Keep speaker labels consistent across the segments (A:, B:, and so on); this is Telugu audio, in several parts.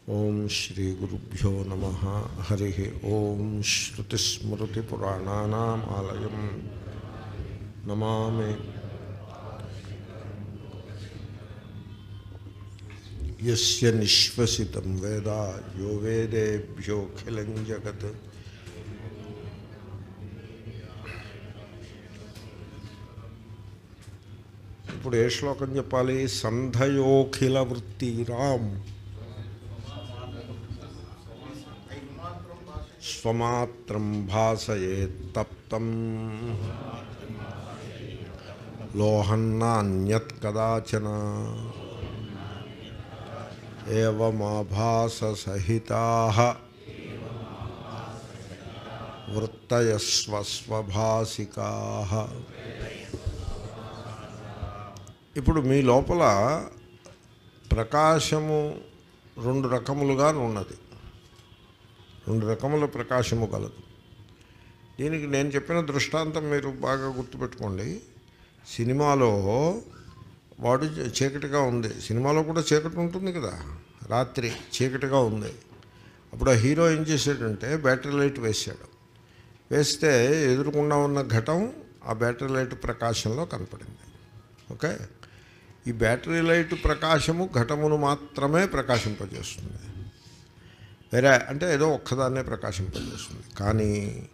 A: ఓం శ్రీ గురుభ్యో నమ హరి ఓం శ్రుతిస్మృతిపురాణానామాలయం నమామి యస్య నిశ్వసితం వేద యో వేదేభ్యోఖిలం జగత్ ఇప్పుడు ఏ శ్లోకం చెప్పాలి సంధయోఖిల వృత్తిరాం స్వమాత్రం భాసయే తప్తం లోహన్నాన్యత్ కదాచన ఏవమాభాస సహితా వృత్తయస్వస్వభాసికా ఇప్పుడు మీ లోపల ప్రకాశము రెండు రకములుగా ఉన్నది రెండు రకముల ప్రకాశము కలదు దీనికి నేను చెప్పిన దృష్టాంతం మీరు బాగా గుర్తుపెట్టుకోండి సినిమాలో వాడు చీకటిగా ఉంది సినిమాలో కూడా చీకటి ఉంటుంది కదా రాత్రి చీకటిగా ఉంది అప్పుడు ఆ హీరో ఏం చేశాడంటే బ్యాటరీ లైట్ వేశాడు వేస్తే ఎదురుకుండా ఉన్న ఘటం ఆ బ్యాటరీ లైట్ ప్రకాశంలో కనపడింది ఓకే ఈ బ్యాటరీ లైట్ ప్రకాశము ఘటమును మాత్రమే ప్రకాశింపజేస్తుంది వేరే అంటే ఏదో ఒక్కదాన్నే ప్రకాశింపజేస్తుంది కానీ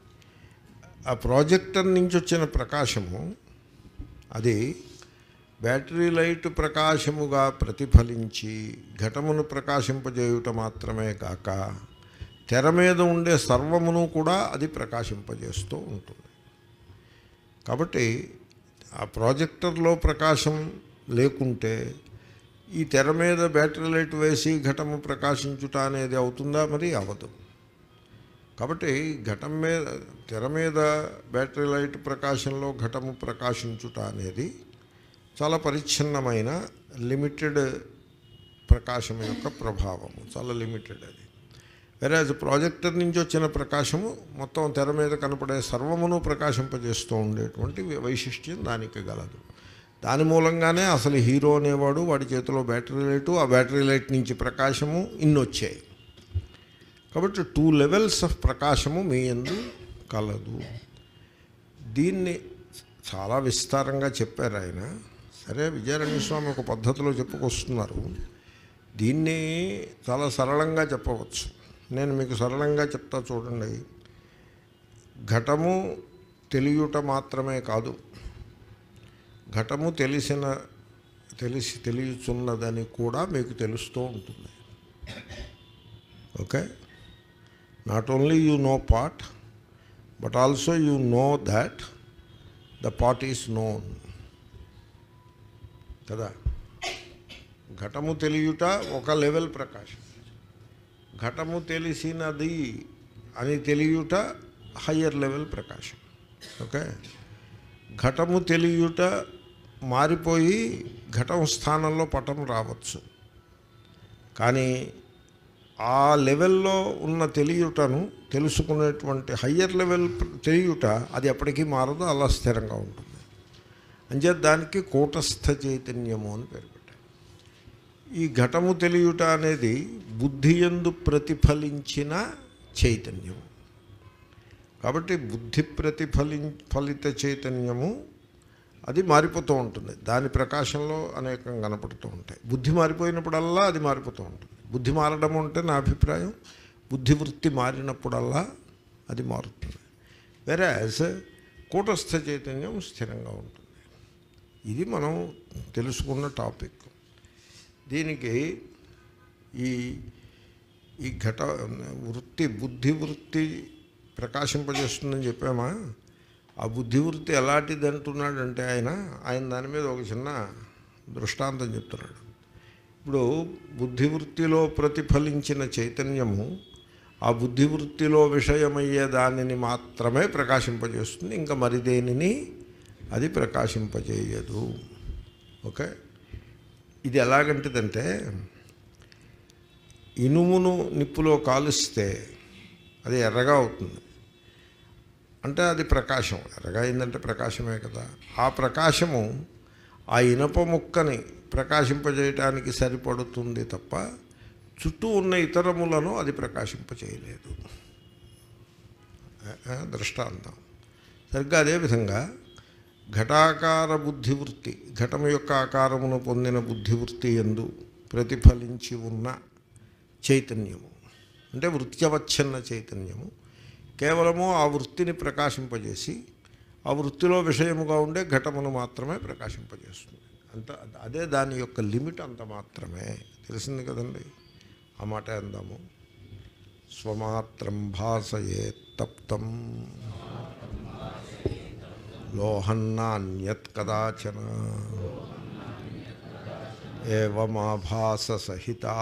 A: ఆ ప్రాజెక్టర్ నుంచి వచ్చిన ప్రకాశము అది బ్యాటరీ లైట్ ప్రకాశముగా ప్రతిఫలించి ఘటమును ప్రకాశింపజేయుట మాత్రమే కాక తెర మీద ఉండే సర్వమును కూడా అది ప్రకాశింపజేస్తూ ఉంటుంది కాబట్టి ఆ ప్రాజెక్టర్లో ప్రకాశం లేకుంటే ఈ తెర మీద బ్యాటరీ లైట్ వేసి ఘటము ప్రకాశించుట అనేది అవుతుందా మరి అవదు కాబట్టి ఘటం మీద తెర మీద బ్యాటరీ లైట్ ప్రకాశంలో ఘటము ప్రకాశించుట అనేది చాలా పరిచ్ఛిన్నమైన లిమిటెడ్ ప్రకాశం యొక్క ప్రభావము చాలా లిమిటెడ్ అది వెరాజ్ ప్రాజెక్టర్ నుంచి వచ్చిన ప్రకాశము మొత్తం తెర మీద కనపడే సర్వమును ప్రకాశింపజేస్తూ ఉండేటువంటి వైశిష్ట్యం దానికి గలదు దాని మూలంగానే అసలు హీరో అనేవాడు వాడి చేతిలో బ్యాటరీ లైటు ఆ బ్యాటరీ లైట్ నుంచి ప్రకాశము ఇన్ని వచ్చాయి కాబట్టి టూ లెవెల్స్ ఆఫ్ ప్రకాశము మీ ఎందు కలదు దీన్ని చాలా విస్తారంగా చెప్పారు ఆయన సరే విజయరంగ స్వామి ఒక పద్ధతిలో చెప్పుకొస్తున్నారు దీన్ని చాలా సరళంగా చెప్పవచ్చు నేను మీకు సరళంగా చెప్తా చూడండి ఘటము తెలియుట మాత్రమే కాదు ఘటము తెలిసిన తెలిసి తెలియచున్నదని కూడా మీకు తెలుస్తూ ఉంటుంది okay not only you know part but also you know that the part is known కదా ఘటము తెలియుట ఒక లెవెల్ ప్రకాశం ఘటము తెలిసినది అని తెలియుట హయ్యర్ లెవెల్ ప్రకాశం ఓకే ఘటము తెలియుట మారిపోయి ఘటం స్థానంలో పటం రావచ్చు కానీ ఆ లెవెల్లో ఉన్న తెలియుటను తెలుసుకునేటువంటి హయ్యర్ లెవెల్ తెలియుట అది ఎప్పటికీ మారదు అలా స్థిరంగా ఉంటుంది అంచేత దానికి కూటస్థ చైతన్యము అని పేరు పెట్టారు ఈ ఘటము తెలియుట అనేది బుద్ధి ఎందు ప్రతిఫలించిన చైతన్యము కాబట్టి బుద్ధి ప్రతిఫలి ఫలిత చైతన్యము అది మారిపోతూ ఉంటుంది దాని ప్రకాశంలో అనేకం కనపడుతూ ఉంటాయి బుద్ధి మారిపోయినప్పుడల్లా అది మారిపోతూ ఉంటుంది బుద్ధి మారడం అంటే నా అభిప్రాయం బుద్ధి వృత్తి మారినప్పుడల్లా అది మారుతుంది వేరే యాజ్ కూటస్థ చైతన్యం స్థిరంగా ఉంటుంది ఇది మనం తెలుసుకున్న టాపిక్ దీనికి ఈ ఈ ఘట వృత్తి బుద్ధి వృత్తి ప్రకాశింపజేస్తుందని చెప్పామా ఆ బుద్ధివృత్తి ఎలాంటిది అంటున్నాడంటే ఆయన ఆయన దాని మీద ఒక చిన్న దృష్టాంతం చెప్తున్నాడు ఇప్పుడు బుద్ధివృత్తిలో ప్రతిఫలించిన చైతన్యము ఆ బుద్ధివృత్తిలో విషయమయ్యే దానిని మాత్రమే ప్రకాశింపజేస్తుంది ఇంకా మరి దేనిని అది ప్రకాశింపజేయదు ఓకే ఇది ఎలాగంటిదంటే ఇనుమును నిప్పులో కాలుస్తే అది ఎర్రగా అవుతుంది అంటే అది ప్రకాశం ఎర్రగా అయిందంటే ప్రకాశమే కదా ఆ ప్రకాశము ఆ ఇనప ముక్కని ప్రకాశింపజేయటానికి సరిపడుతుంది తప్ప చుట్టూ ఉన్న ఇతరములను అది ప్రకాశింపచేయలేదు ఆ, ఆ, దృష్టాంతం సరిగ్గా అదేవిధంగా ఘటాకార బుద్ధివృత్తి ఘటము యొక్క ఆకారమును పొందిన బుద్ధివృత్తి ఎందు ప్రతిఫలించి ఉన్న చైతన్యము అంటే వృత్యవచ్ఛిన్న చైతన్యము కేవలము ఆ వృత్తిని ప్రకాశింపజేసి ఆ వృత్తిలో విషయముగా ఉండే ఘటమును మాత్రమే ప్రకాశింపజేస్తుంది అంత అదే దాని యొక్క లిమిట్ అంత మాత్రమే తెలిసింది కదండి ఆ మాట అందాము స్వమాత్రం భాసయే తప్తం లోహన్నాన్యత్ కదాచన ఏమాభాస సహితా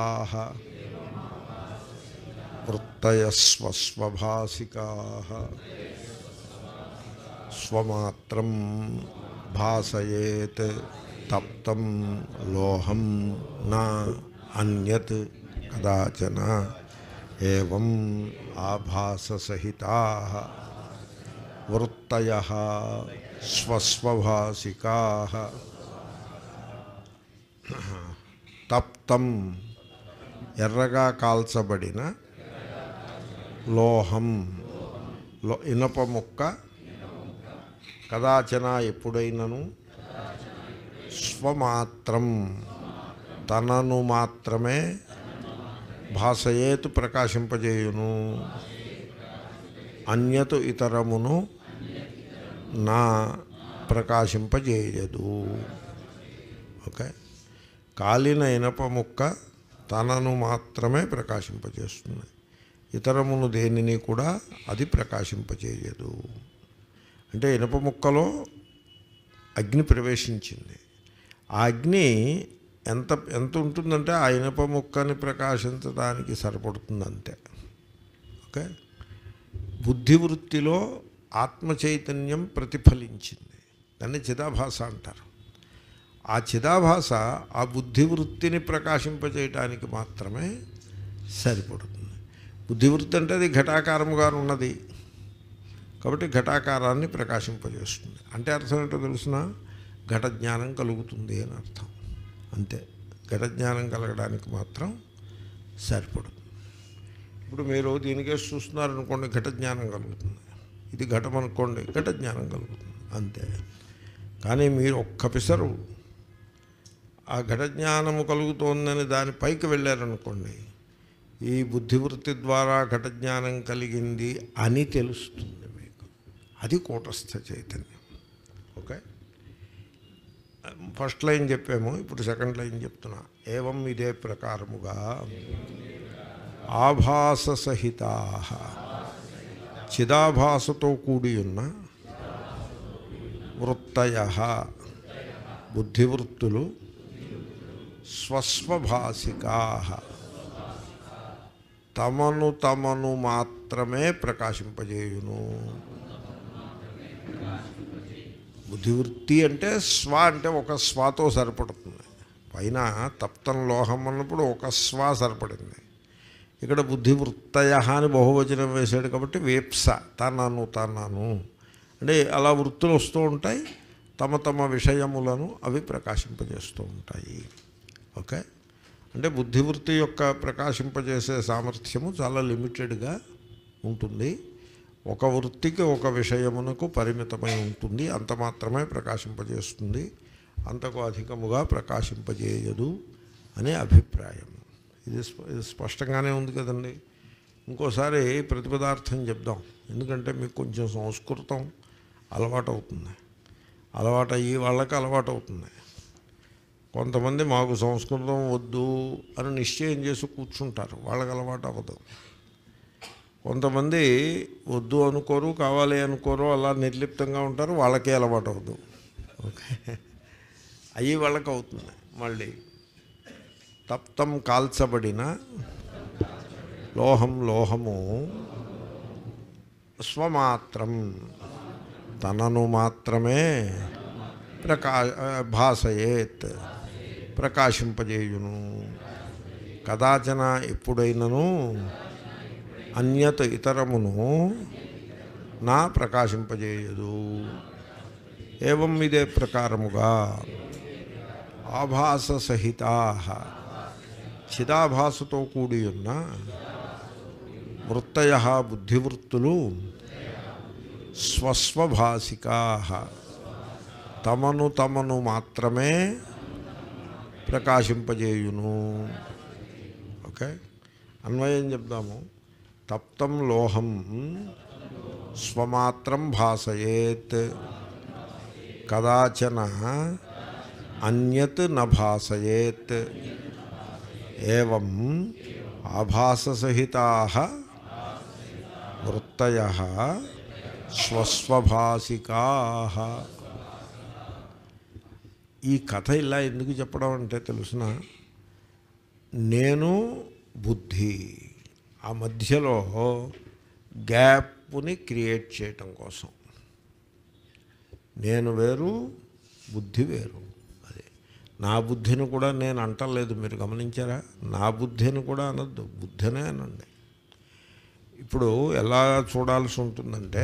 A: వృత్తయస్వస్వభాసికా స్వమాత్రం భాసయేత్ తప్తం లోహం నా అన్యత్ కదాచన ఏం ఆభాససహితా వృత్తయ స్వస్వభాసికా తప్తం ఎర్రగా కాల్చబడిన లోహం లో ఇనప ముక్క కదాచన ఎప్పుడైనను స్వమాత్రం తనను మాత్రమే భాషయేతు ప్రకాశింపజేయును అన్యతు ఇతరమును నా ప్రకాశింపజేయదు ఓకే కాలిన ఇనప ముక్క తనను మాత్రమే ప్రకాశింపజేస్తుంది ఇతరమును దేనిని కూడా అది ప్రకాశింపజేయదు అంటే ఇనప ముక్కలో అగ్ని ప్రవేశించింది ఆ అగ్ని ఎంత ఎంత ఉంటుందంటే ఆ ఇనప ముక్కని ప్రకాశించడానికి సరిపడుతుంది అంతే ఓకే బుద్ధివృత్తిలో ఆత్మ చైతన్యం ప్రతిఫలించింది దాన్ని చిదాభాస అంటారు ఆ చిదాభాస ఆ బుద్ధివృత్తిని ప్రకాశింపజేయటానికి మాత్రమే సరిపడుతుంది బుద్ధివృత్తి అంటే అది ఘటాకారముగా ఉన్నది కాబట్టి ఘటాకారాన్ని ప్రకాశింపజేస్తుంది అంటే అర్థం ఏంటో తెలుసిన ఘట జ్ఞానం కలుగుతుంది అని అర్థం అంతే ఘట జ్ఞానం కలగడానికి మాత్రం సరిపడుతుంది ఇప్పుడు మీరు దీనికేసి చూస్తున్నారనుకోండి ఘట జ్ఞానం కలుగుతుంది ఇది ఘటం అనుకోండి ఘట జ్ఞానం కలుగుతుంది అంతే కానీ మీరు ఒక్క పిసరు ఆ ఘట జ్ఞానము కలుగుతోందని దాని పైకి వెళ్ళారనుకోండి ఈ బుద్ధివృత్తి ద్వారా ఘట జ్ఞానం కలిగింది అని తెలుస్తుంది మీకు అది కూటస్థ చైతన్యం ఓకే ఫస్ట్ లైన్ చెప్పాము ఇప్పుడు సెకండ్ లైన్ చెప్తున్నా ఏవం ఇదే ప్రకారముగా ఆభాస సహితా చిదాభాసతో కూడి ఉన్న వృత్తయ బుద్ధివృత్తులు స్వస్వభాసికా తమను తమను మాత్రమే ప్రకాశింపజేయును బుద్ధివృత్తి అంటే స్వ అంటే ఒక స్వాతో సరిపడుతుంది పైన తప్తం లోహం అన్నప్పుడు ఒక స్వ సరిపడింది ఇక్కడ బుద్ధివృత్తయ అని బహువచనం వేశాడు కాబట్టి వేప్స తనను తనను అంటే అలా వృత్తులు వస్తూ ఉంటాయి తమ తమ విషయములను అవి ప్రకాశింపజేస్తూ ఉంటాయి ఓకే అంటే బుద్ధివృత్తి యొక్క ప్రకాశింపజేసే సామర్థ్యము చాలా లిమిటెడ్గా ఉంటుంది ఒక వృత్తికి ఒక విషయమునకు పరిమితమై ఉంటుంది అంత మాత్రమే ప్రకాశింపజేస్తుంది అంతకు అధికముగా ప్రకాశింపజేయదు అనే అభిప్రాయం ఇది స్ప- ఇది స్పష్టంగానే ఉంది కదండి ఇంకోసారి ప్రతిపదార్థం చెప్దాం ఎందుకంటే మీకు కొంచెం సంస్కృతం అలవాటు అవుతుంది అలవాటు అయ్యి వాళ్ళకి అలవాటు అవుతుంది కొంతమంది మాకు సంస్కృతం వద్దు అని నిశ్చయం చేసి కూర్చుంటారు వాళ్ళకి అలవాటు అవ్వదు కొంతమంది వద్దు అనుకోరు కావాలి అనుకోరు అలా నిర్లిప్తంగా ఉంటారు వాళ్ళకే అలవాటు అవ్వదు ఓకే అయ్యి వాళ్ళకి అవుతుంది మళ్ళీ తప్తం కాల్చబడిన లోహం లోహము స్వమాత్రం తనను మాత్రమే ప్రకా భాసయేత్ ప్రకాశింపజేయును కదాచన ఎప్పుడైనను అన్యత ఇతరమును నా ప్రకాశింపజేయదు ఏవం ఇదే ప్రకారముగా ఆభాస సహితా చిదాభాసతో కూడి ఉన్న వృత్తయ బుద్ధివృత్తులు స్వస్వభాసికా తమను తమను మాత్రమే ప్రకాశింపజేయును ఓకే అన్వయం చెప్దాము తప్తం లోహం స్వమాత్రం భాసయేత్ కదాచన అన్యత్ న భాసయేత్ ఏవం ఆభాససహితా వృత్తయ స్వస్వభాసికా ఈ కథ ఇలా ఎందుకు చెప్పడం అంటే తెలుసిన నేను బుద్ధి ఆ మధ్యలో గ్యాప్ని క్రియేట్ చేయటం కోసం నేను వేరు బుద్ధి వేరు అదే నా బుద్ధిని కూడా నేను అంటలేదు మీరు గమనించారా నా బుద్ధిని కూడా అనొద్దు బుద్ధినే అనండి ఇప్పుడు ఎలా చూడాల్సి ఉంటుందంటే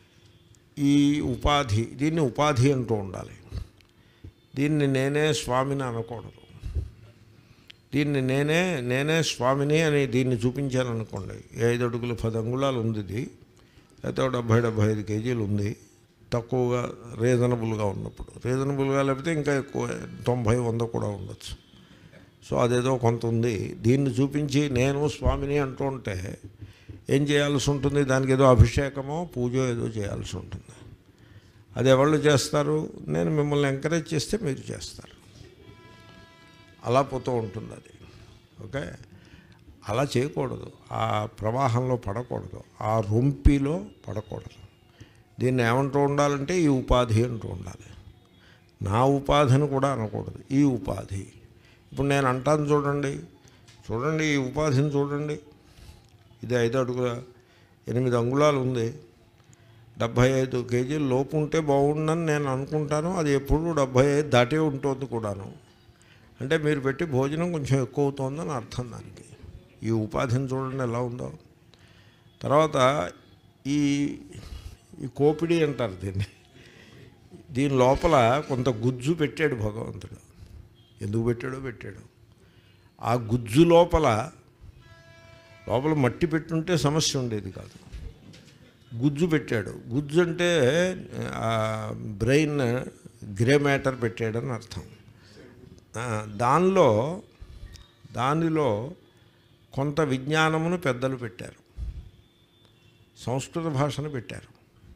A: ఈ ఉపాధి దీన్ని ఉపాధి అంటూ ఉండాలి దీన్ని నేనే స్వామిని అనకూడదు దీన్ని నేనే నేనే స్వామిని అని దీన్ని చూపించాను అనుకోండి ఐదు అడుగులు పది అంగుళాలు ఉంది ఇది లేకపోతే ఓ డెబ్భై డెబ్భై ఐదు కేజీలు ఉంది తక్కువగా రీజనబుల్గా ఉన్నప్పుడు రీజనబుల్గా లేకపోతే ఇంకా ఎక్కువ తొంభై వంద కూడా ఉండొచ్చు సో అదేదో కొంత ఉంది దీన్ని చూపించి నేను స్వామిని అంటూ ఉంటే ఏం చేయాల్సి ఉంటుంది దానికి ఏదో అభిషేకమో పూజ ఏదో చేయాల్సి ఉంటుంది అది ఎవళ్ళు చేస్తారు నేను మిమ్మల్ని ఎంకరేజ్ చేస్తే మీరు చేస్తారు అలా పోతూ ఉంటుంది అది ఓకే అలా చేయకూడదు ఆ ప్రవాహంలో పడకూడదు ఆ రొంపిలో పడకూడదు దీన్ని ఏమంటూ ఉండాలంటే ఈ ఉపాధి అంటూ ఉండాలి నా ఉపాధిని కూడా అనకూడదు ఈ ఉపాధి ఇప్పుడు నేను అంటాను చూడండి చూడండి ఈ ఉపాధిని చూడండి ఇది ఐదు అడుగుల ఎనిమిది అంగుళాలు ఉంది డెబ్భై ఐదు కేజీలు లోపు ఉంటే బాగుండని నేను అనుకుంటాను అది ఎప్పుడు డెబ్భై ఐదు దాటే ఉంటుంది కూడాను అంటే మీరు పెట్టి భోజనం కొంచెం ఎక్కువ అవుతుందని అర్థం దానికి ఈ ఉపాధిని చూడండి ఎలా ఉందో తర్వాత ఈ ఈ కోపిడి అంటారు దీన్ని దీని లోపల కొంత గుజ్జు పెట్టాడు భగవంతుడు ఎందుకు పెట్టాడో పెట్టాడు ఆ గుజ్జు లోపల లోపల మట్టి పెట్టుంటే సమస్య ఉండేది కాదు గుజ్జు పెట్టాడు గుజ్జు అంటే ఆ, బ్రెయిన్ గ్రే మ్యాటర్ పెట్టాడని అర్థం ఆ, దానిలో దానిలో కొంత విజ్ఞానమును పెద్దలు పెట్టారు సంస్కృత భాషను పెట్టారు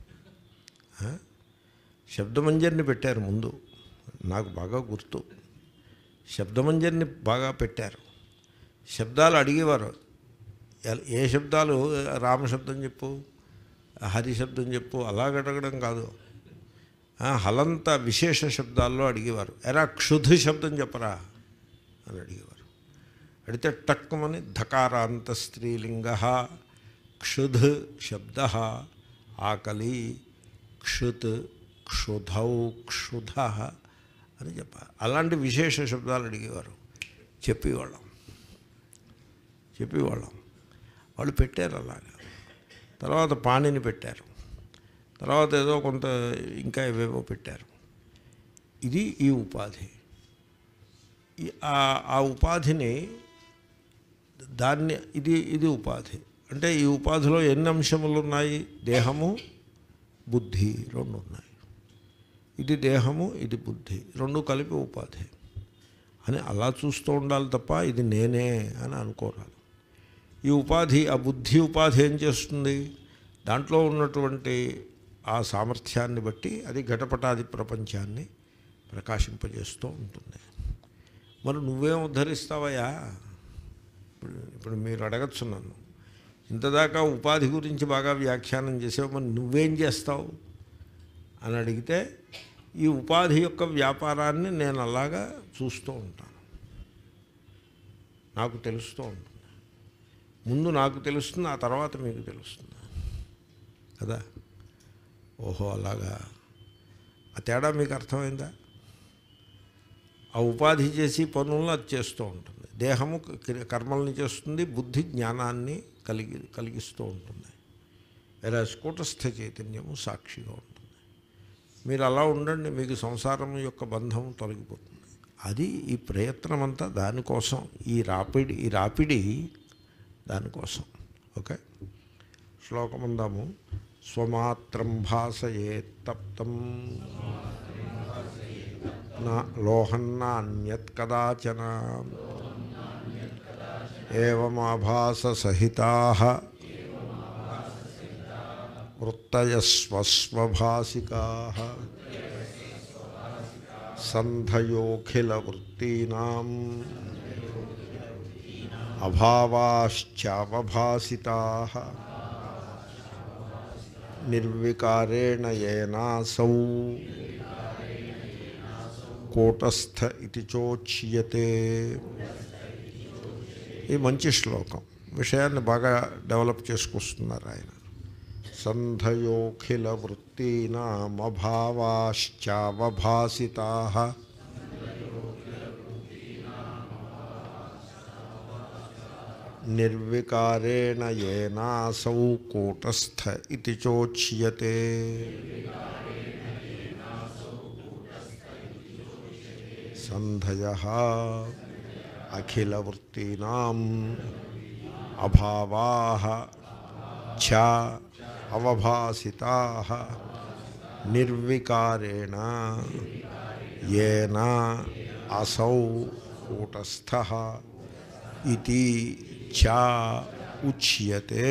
A: ఆ? శబ్దమంజరిని పెట్టారు ముందు నాకు బాగా గుర్తు శబ్దమంజరిని బాగా పెట్టారు శబ్దాలు అడిగేవారు ఎల్- ఏ శబ్దాలు రామశబ్దం చెప్పు హరి శబ్దం చెప్పు అలాగడగడం కాదు ఆ, హలంత విశేష శబ్దాల్లో అడిగేవారు ఎరా క్షుధ్ శబ్దం చెప్పరా అని అడిగేవారు అడిగితే టక్కుమని ధకారాంత స్త్రీలింగ క్షుధ్ శబ్ద ఆకలి క్షుత్ క్షుధౌ క్షుధ అని చెప్పాలి అలాంటి విశేష శబ్దాలు అడిగేవారు చెప్పేవాళ్ళం చెప్పేవాళ్ళం వాళ్ళు పెట్టారు అలాగా తర్వాత పాణిని పెట్టారు తర్వాత ఏదో కొంత ఇంకా ఏవేవో పెట్టారు ఇది ఈ ఉపాధి ఈ- ఆ- ఆ ఉపాధిని దాన్ని ఇది ఇది ఉపాధి అంటే ఈ ఉపాధిలో ఎన్ని అంశములు ఉన్నాయి దేహము బుద్ధి రెండు ఉన్నాయి ఇది దేహము ఇది బుద్ధి రెండు కలిపి ఉపాధి అని అలా చూస్తూ ఉండాలి తప్ప ఇది నేనే అని అనుకోరాదు ఈ ఉపాధి ఆ బుద్ధి ఉపాధి ఏం చేస్తుంది దాంట్లో ఉన్నటువంటి ఆ సామర్థ్యాన్ని బట్టి అది ఘటపటాది ప్రపంచాన్ని ప్రకాశింపజేస్తూ ఉంటుంది మరి నువ్వేం ఉద్ధరిస్తావయ్యా ఇప్పుడు ఇప్పుడు మీరు అడగచ్చు నన్ను ఇంతదాకా ఉపాధి గురించి బాగా వ్యాఖ్యానం చేసావు మరి నువ్వేం చేస్తావు అని అడిగితే ఈ ఉపాధి యొక్క వ్యాపారాన్ని నేను అలాగా చూస్తూ ఉంటాను నాకు తెలుస్తూ ఉంటుంది ముందు నాకు తెలుస్తుంది ఆ తర్వాత మీకు తెలుస్తుంది కదా ఓహో అలాగా ఆ తేడా మీకు అర్థమైందా ఆ ఉపాధి చేసి పనులను అది చేస్తూ ఉంటుంది దేహము క- కర్మల్ని చేస్తుంది బుద్ధి జ్ఞానాన్ని కలిగి కలిగిస్తూ ఉంటుంది వేరే స్కూటస్థ చైతన్యము సాక్షిగా ఉంటుంది మీరు అలా ఉండండి మీకు సంసారం యొక్క బంధం తొలగిపోతుంది అది ఈ ప్రయత్నం అంతా దానికోసం ఈ రాపిడి ఈ రాపిడి దానికోసం ఓకే శ్లోకం ఉందాము స్వమాత్రం భాసయే తప్తం నా లోహన్నాన్యత్ కదాచన ఏమాభాస సహితా వృత్తయస్వస్వభాసికా సంధయోఖిలవృత్తీనాం అభావాశ్చావభాసితా నిర్వికారేణ ఏనాసౌ కూటస్థ ఇది చోచ్యతే ఇది మంచి శ్లోకం విషయాన్ని బాగా డెవలప్ చేసుకొస్తున్నారు ఆయన సంధయోఖిల వృత్తీనామభావాశ్చావభాసితా నిర్వికారేణ ఏనాసౌ కూటస్థ ఇది చోచ్యతే సంధయ అఖిలవృత్తీనాం అభావా చ అవభాసితా నిర్వికారేణ ఏన అసౌ కూటస్థ ఇది చ ఉచ్యతే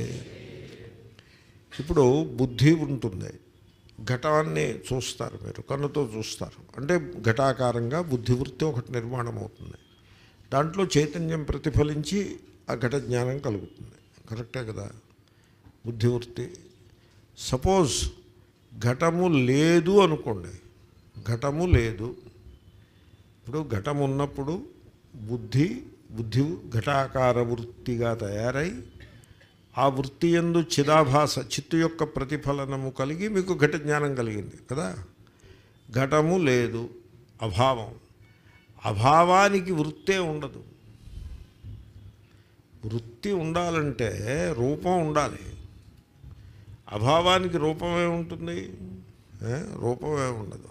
A: ఇప్పుడు బుద్ధి ఉంటుంది ఘటాన్ని చూస్తారు మీరు కన్నుతో చూస్తారు అంటే ఘటాకారంగా బుద్ధివృత్తి ఒకటి నిర్మాణం అవుతుంది దాంట్లో చైతన్యం ప్రతిఫలించి ఆ ఘట జ్ఞానం కలుగుతుంది కరెక్టే కదా బుద్ధివృత్తి సపోజ్ ఘటము లేదు అనుకోండి ఘటము లేదు ఇప్పుడు ఘటం ఉన్నప్పుడు బుద్ధి బుద్ధి ఘటాకార వృత్తిగా తయారై ఆ వృత్తి ఎందు చిదాభాస చిత్తు యొక్క ప్రతిఫలనము కలిగి మీకు ఘట జ్ఞానం కలిగింది కదా ఘటము లేదు అభావం అభావానికి వృత్తే ఉండదు వృత్తి ఉండాలంటే రూపం ఉండాలి అభావానికి రూపమే ఉంటుంది ఏ? రూపమే ఉండదు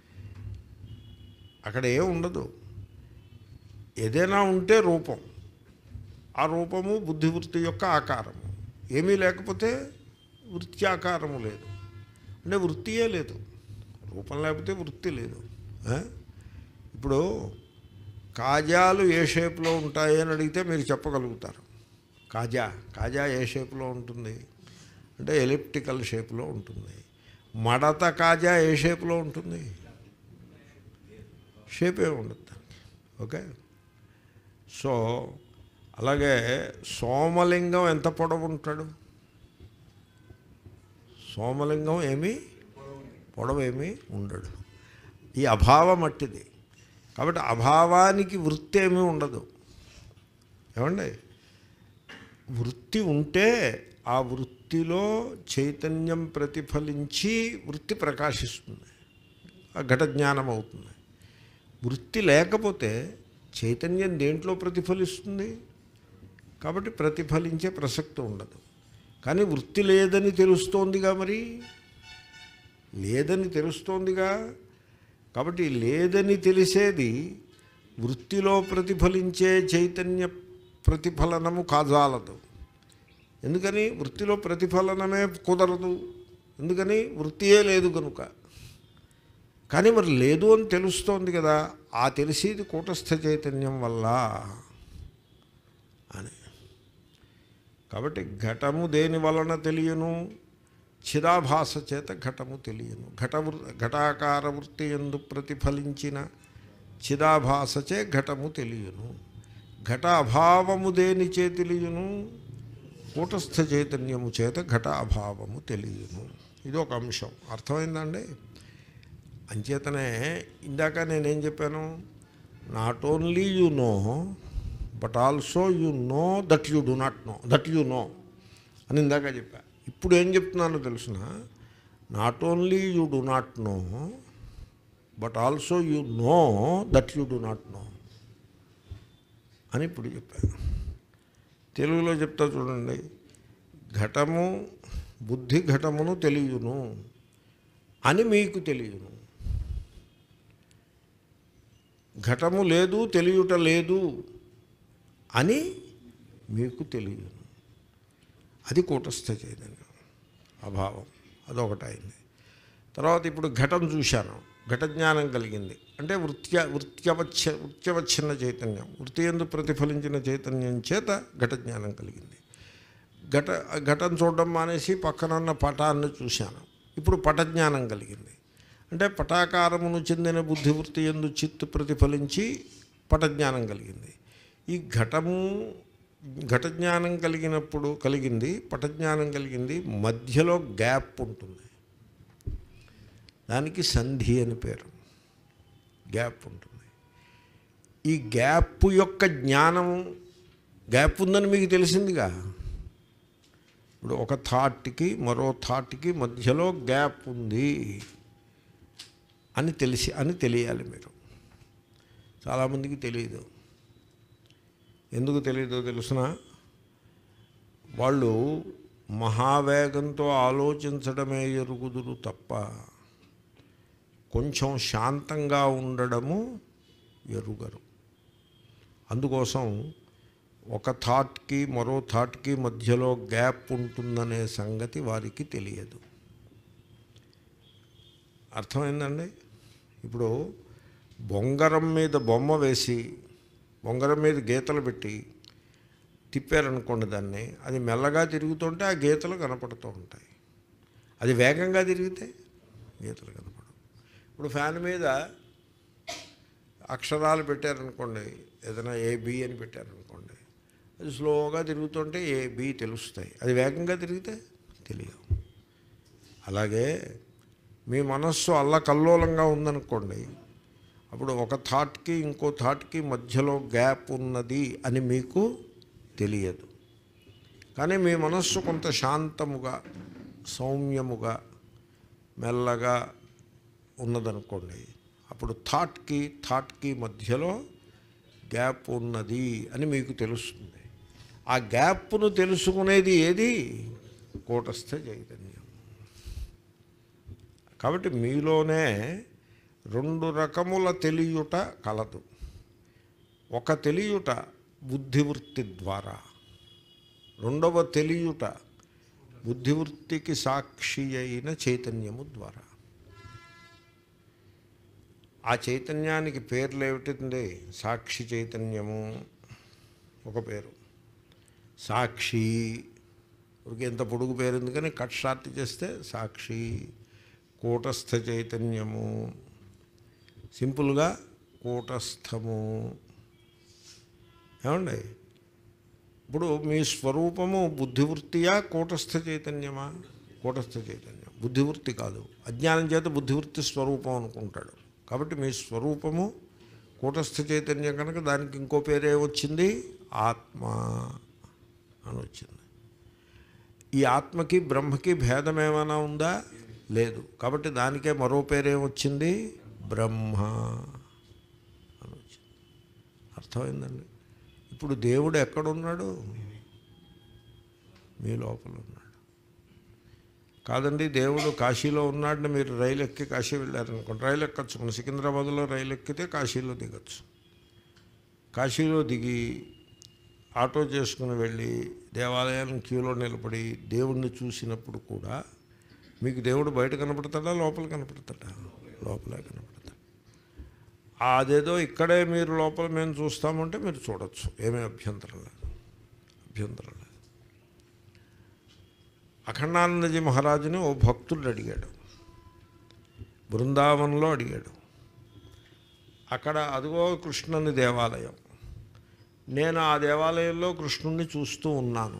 A: అక్కడ ఏం ఉండదు ఏదైనా ఉంటే రూపం ఆ రూపము బుద్ధివృత్తి యొక్క ఆకారము ఏమీ లేకపోతే వృత్తి ఆకారము లేదు అంటే వృత్తియే లేదు రూపం లేకపోతే వృత్తి లేదు ఆ? ఇప్పుడు కాజాలు ఏ షేప్లో ఉంటాయి అని అడిగితే మీరు చెప్పగలుగుతారు కాజా కాజా ఏ షేప్లో ఉంటుంది అంటే ఎలిప్టికల్ షేప్లో ఉంటుంది మడత కాజా ఏ షేప్లో ఉంటుంది షేపే ఉండదు దానికి ఓకే సో అలాగే సోమలింగం ఎంత పొడవు ఉంటాడు సోమలింగం ఏమీ పొడవు ఏమీ ఉండడు ఈ అభావం అట్టిది కాబట్టి అభావానికి వృత్తి ఏమీ ఉండదు ఏమండి వృత్తి ఉంటే ఆ వృత్తిలో చైతన్యం ప్రతిఫలించి వృత్తి ప్రకాశిస్తుంది ఆ ఘట జ్ఞానం అవుతుంది వృత్తి లేకపోతే చైతన్యం దేంట్లో ప్రతిఫలిస్తుంది కాబట్టి ప్రతిఫలించే ప్రసక్తి ఉండదు కానీ వృత్తి లేదని తెలుస్తోందిగా మరి లేదని తెలుస్తోందిగా కాబట్టి లేదని తెలిసేది వృత్తిలో ప్రతిఫలించే చైతన్య ప్రతిఫలనము కాజాలదు ఎందుకని వృత్తిలో ప్రతిఫలనమే కుదరదు ఎందుకని వృత్తియే లేదు కనుక కానీ మరి లేదు అని తెలుస్తోంది కదా ఆ తెలిసేది కూటస్థ చైతన్యం వల్ల అని కాబట్టి ఘటము దేని వలన తెలియను చిదాభాస చేత ఘటము తెలియను ఘట వృ- ఘటాకార వృత్తి ఎందు ప్రతిఫలించిన చిదాభాసచే ఘటము తెలియను ఘట అభావము దేనిచే తెలియను కూటస్థ చైతన్యము చేత ఘట అభావము తెలియను ఇది ఒక అంశం అర్థమైందండి అంచేతనే ఇందాక నేనేం చెప్పాను not only you know but also you know that you do not know that you know అని ఇందాక చెప్పా ఇప్పుడు ఏం చెప్తున్నానో తెలుసిన not only you do not know but also you know that you do not know అని ఇప్పుడు చెప్పాను తెలుగులో చెప్తా చూడండి ఘటము బుద్ధి ఘటమును తెలియను అని మీకు తెలియను ఘటము లేదు తెలియుట లేదు అని మీకు తెలియదు అది కూటస్థ చైతన్యం అభావం అదొకటి అయింది తర్వాత ఇప్పుడు ఘటం చూశాను ఘట జ్ఞానం కలిగింది అంటే వృత్య వృత్యవచ్చ వృత్యవచ్ఛిన్న చైతన్యం వృత్తి ఎందు ప్రతిఫలించిన చైతన్యం చేత ఘట జ్ఞానం కలిగింది ఘట ఘటం చూడడం మానేసి పక్కనున్న పటాన్ని చూశాను ఇప్పుడు పటజ్ఞానం కలిగింది అంటే పటాకారమును చెందిన బుద్ధివృత్తి ఎందు చిత్తు ప్రతిఫలించి పటజ్ఞానం కలిగింది ఈ ఘటము ఘట జ్ఞానం కలిగినప్పుడు కలిగింది పటజ్ఞానం కలిగింది మధ్యలో గ్యాప్ ఉంటుంది దానికి సంధి అని పేరు గ్యాప్ ఉంటుంది ఈ గ్యాప్ యొక్క జ్ఞానం గ్యాప్ ఉందని మీకు తెలిసిందిగా ఇప్పుడు ఒక థాట్కి మరో థాట్కి మధ్యలో గ్యాప్ ఉంది అని తెలిసి అని తెలియాలి మీరు చాలామందికి తెలియదు ఎందుకు తెలియదో తెలుసిన వాళ్ళు మహావేగంతో ఆలోచించడమే ఎరుగుదురు తప్ప కొంచెం శాంతంగా ఉండడము ఎరుగరు అందుకోసం ఒక థాట్కి మరో థాట్కి మధ్యలో గ్యాప్ ఉంటుందనే సంగతి వారికి తెలియదు అర్థమైందండి ఇప్పుడు బొంగరం మీద బొమ్మ వేసి బొంగరం మీద గీతలు పెట్టి తిప్పారనుకోండి దాన్ని అది మెల్లగా తిరుగుతుంటే ఆ గీతలు కనపడుతూ ఉంటాయి అది వేగంగా తిరిగితే గీతలు కనపడవు ఇప్పుడు ఫ్యాన్ మీద అక్షరాలు పెట్టారనుకోండి ఏదైనా ఏ బి అని పెట్టారనుకోండి అది స్లోగా తిరుగుతుంటే ఏ బి తెలుస్తాయి అది వేగంగా తిరిగితే తెలియదు అలాగే మీ మనస్సు అల్లకల్లోలంగా ఉందనుకోండి అప్పుడు ఒక థాట్కి ఇంకో థాట్కి మధ్యలో గ్యాప్ ఉన్నది అని మీకు తెలియదు కానీ మీ మనస్సు కొంత శాంతముగా సౌమ్యముగా మెల్లగా ఉన్నదనుకోండి అప్పుడు థాట్కి థాట్కి మధ్యలో గ్యాప్ ఉన్నది అని మీకు తెలుస్తుంది ఆ గ్యాప్ను తెలుసుకునేది ఏది కూటస్థ చైతన్యం కాబట్టి మీలోనే రెండు రకముల తెలియుట కలదు ఒక తెలియుట బుద్ధివృత్తి ద్వారా రెండవ తెలియుట బుద్ధివృత్తికి సాక్షి అయిన చైతన్యము ద్వారా ఆ చైతన్యానికి పేర్లు ఏమిటండి సాక్షి చైతన్యము ఒక పేరు సాక్షి ఊరికే ఎంత పొడుగు పేరు ఎందుకని కట్ షార్ట్ చేస్తే సాక్షి కూటస్థ చైతన్యము సింపుల్గా కూటస్థము ఏమండి ఇప్పుడు మీ స్వరూపము బుద్ధివృత్తియా కూటస్థ చైతన్యమా కూటస్థ చైతన్యం బుద్ధివృత్తి కాదు అజ్ఞానం చేత బుద్ధివృత్తి స్వరూపం అనుకుంటాడు కాబట్టి మీ స్వరూపము కూటస్థ చైతన్యం కనుక దానికి ఇంకో పేరే వచ్చింది ఆత్మ అని వచ్చింది ఈ ఆత్మకి బ్రహ్మకి భేదం ఏమైనా ఉందా లేదు కాబట్టి దానికే మరో పేరే వచ్చింది బ్రహ్మ అని వచ్చింది అర్థమైందండి ఇప్పుడు దేవుడు ఎక్కడున్నాడు మీ లోపల ఉన్నాడు కాదండి దేవుడు కాశీలో ఉన్నాడని మీరు రైలు ఎక్కి కాశీ వెళ్ళారనుకోండి రైలు ఎక్కచ్చు మన సికింద్రాబాద్లో రైలు ఎక్కితే కాశీలో దిగచ్చు కాశీలో దిగి ఆటో చేసుకుని వెళ్ళి దేవాలయాన్ని క్యూలో నిలబడి దేవుణ్ణి చూసినప్పుడు కూడా మీకు దేవుడు బయట కనపడతాడా లోపల కనపడతాడా లోపలే కనపడతాడు అదేదో ఇక్కడే మీరు లోపల మేము చూస్తామంటే మీరు చూడొచ్చు ఏమీ అభ్యంతరం లేదు అభ్యంతరం లేదు అఖండానందజీ మహారాజుని ఓ భక్తుడు అడిగాడు బృందావనంలో అడిగాడు అక్కడ అదిగో కృష్ణుని దేవాలయం నేను ఆ దేవాలయంలో కృష్ణుణ్ణి చూస్తూ ఉన్నాను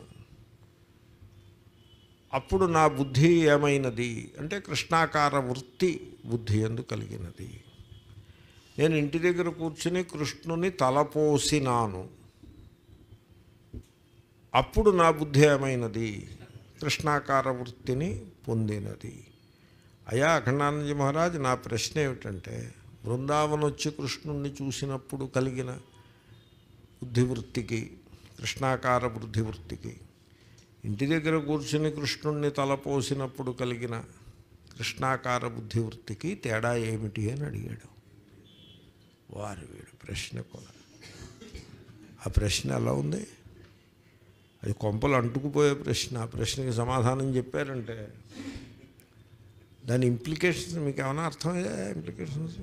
A: అప్పుడు నా బుద్ధి ఏమైనది అంటే కృష్ణాకార వృత్తి బుద్ధి ఎందు కలిగినది నేను ఇంటి దగ్గర కూర్చుని కృష్ణుని తలపోసినాను అప్పుడు నా బుద్ధి ఏమైనది కృష్ణాకార వృత్తిని పొందినది అయా అఖండానందజీ మహారాజ్ నా ప్రశ్న ఏమిటంటే బృందావనం వచ్చి కృష్ణుణ్ణి చూసినప్పుడు కలిగిన బుద్ధివృత్తికి కృష్ణాకార బుద్ధివృత్తికి ఇంటి దగ్గర కూర్చుని కృష్ణుణ్ణి తలపోసినప్పుడు కలిగిన కృష్ణాకార బుద్ధివృత్తికి తేడా ఏమిటి అని అడిగాడు వారి వీడు ప్రశ్న కూడా ఆ ప్రశ్న ఎలా ఉంది అది కొంపలు అంటుకుపోయే ప్రశ్న ఆ ప్రశ్నకి సమాధానం చెప్పారంటే దాని ఇంప్లికేషన్స్ మీకు ఏమైనా అర్థమయ్యా ఇంప్లికేషన్స్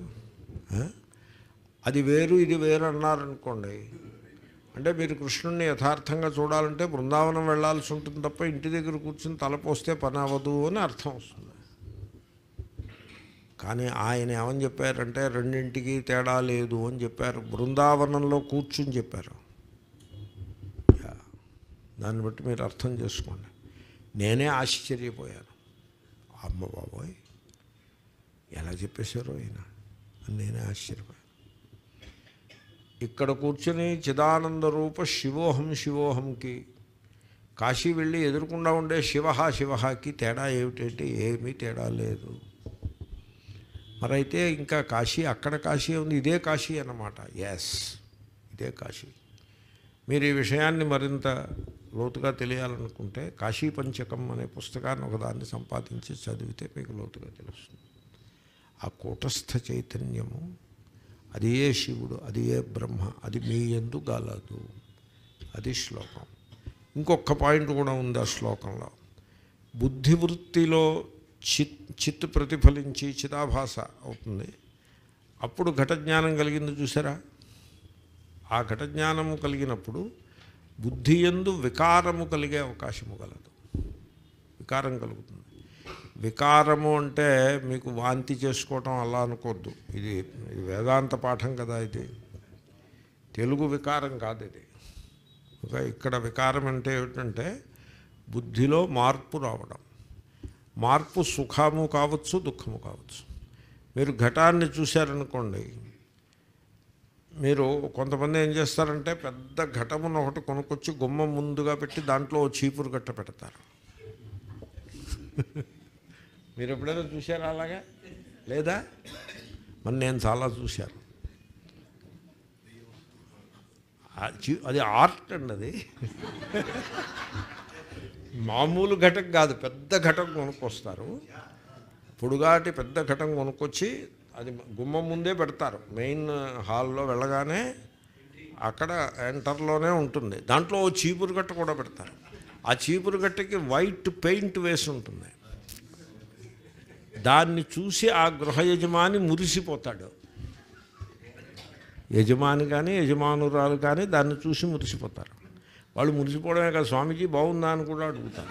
A: అది వేరు ఇది వేరు అన్నారనుకోండి అంటే మీరు కృష్ణుడిని యథార్థంగా చూడాలంటే బృందావనం వెళ్ళాల్సి ఉంటుంది తప్ప ఇంటి దగ్గర కూర్చుని తలపోస్తే పని అవ్వదు అని అర్థం వస్తుంది కానీ ఆయన ఏమని చెప్పారంటే రెండింటికి తేడా లేదు అని చెప్పారు బృందావనంలో కూర్చుని చెప్పారు యా. దాన్ని బట్టి మీరు అర్థం చేసుకోండి నేనే ఆశ్చర్యపోయాను అమ్మ బాబోయ్ ఎలా చెప్పేశారో ఈయన అని నేనే ఆశ్చర్యపోయాను ఇక్కడ కూర్చుని చిదానంద రూప శివోహం శివోహంకి కాశీ వెళ్ళి ఎదురుకుండా ఉండే శివ శివకి తేడా ఏమిటంటే ఏమీ తేడా లేదు మరైతే ఇంకా కాశీ అక్కడ కాశీ ఉంది ఇదే కాశీ అన్నమాట ఎస్ ఇదే కాశీ మీరు ఈ విషయాన్ని మరింత లోతుగా తెలియాలనుకుంటే కాశీ పంచకం అనే పుస్తకాన్ని ఒకదాన్ని సంపాదించి చదివితే మీకు లోతుగా తెలుస్తుంది ఆ కూటస్థ చైతన్యము అది ఏ శివుడు అది ఏ బ్రహ్మ అది మీ ఎందు గలదు అది శ్లోకం ఇంకొక పాయింట్ కూడా ఉంది ఆ శ్లోకంలో బుద్ధివృత్తిలో చిత్ చిత్ ప్రతిఫలించి చిదాభాస అవుతుంది అప్పుడు ఘట జ్ఞానం కలిగింది చూసారా ఆ ఘట జ్ఞానము కలిగినప్పుడు బుద్ధి ఎందు వికారము కలిగే అవకాశము కలదు వికారం కలుగుతుంది వికారము అంటే మీకు వాంతి చేసుకోవటం అలా అనుకోవద్దు ఇది ఇది వేదాంత పాఠం కదా ఇది తెలుగు వికారం కాదు ఇది ఓకే ఇక్కడ వికారం అంటే ఏమిటంటే బుద్ధిలో మార్పు రావడం మార్పు సుఖము కావచ్చు దుఃఖము కావచ్చు మీరు ఘటాన్ని చూశారనుకోండి మీరు కొంతమంది ఏం చేస్తారంటే పెద్ద ఘటమును ఒకటి కొనుక్కొచ్చి గుమ్మం ముందుగా పెట్టి దాంట్లో ఓ చీపురు గట్ట పెడతారు మీరు ఎప్పుడైనా చూశారా అలాగా లేదా మరి నేను చాలా చూశాను ఆ చీ- అది ఆర్ట్ అండి అది మామూలు ఘటం కాదు పెద్ద ఘటం కొనుక్కొస్తారు పొడుగాటి పెద్ద ఘటం కొనుక్కొచ్చి అది గుమ్మం ముందే పెడతారు మెయిన్ హాల్లో వెళ్ళగానే అక్కడ ఎంటర్లోనే ఉంటుంది దాంట్లో ఓ చీపురు గట్ట కూడా పెడతారు ఆ చీపురు గట్టకి వైట్ పెయింట్ వేసి ఉంటుంది దాన్ని చూసి ఆ గృహ యజమాని మురిసిపోతాడు యజమాని కానీ యజమానురాలు కానీ దాన్ని చూసి మురిసిపోతారు వాళ్ళు మురిసిపోవడమే కాదు స్వామీజీ బాగుందా అని కూడా అడుగుతారు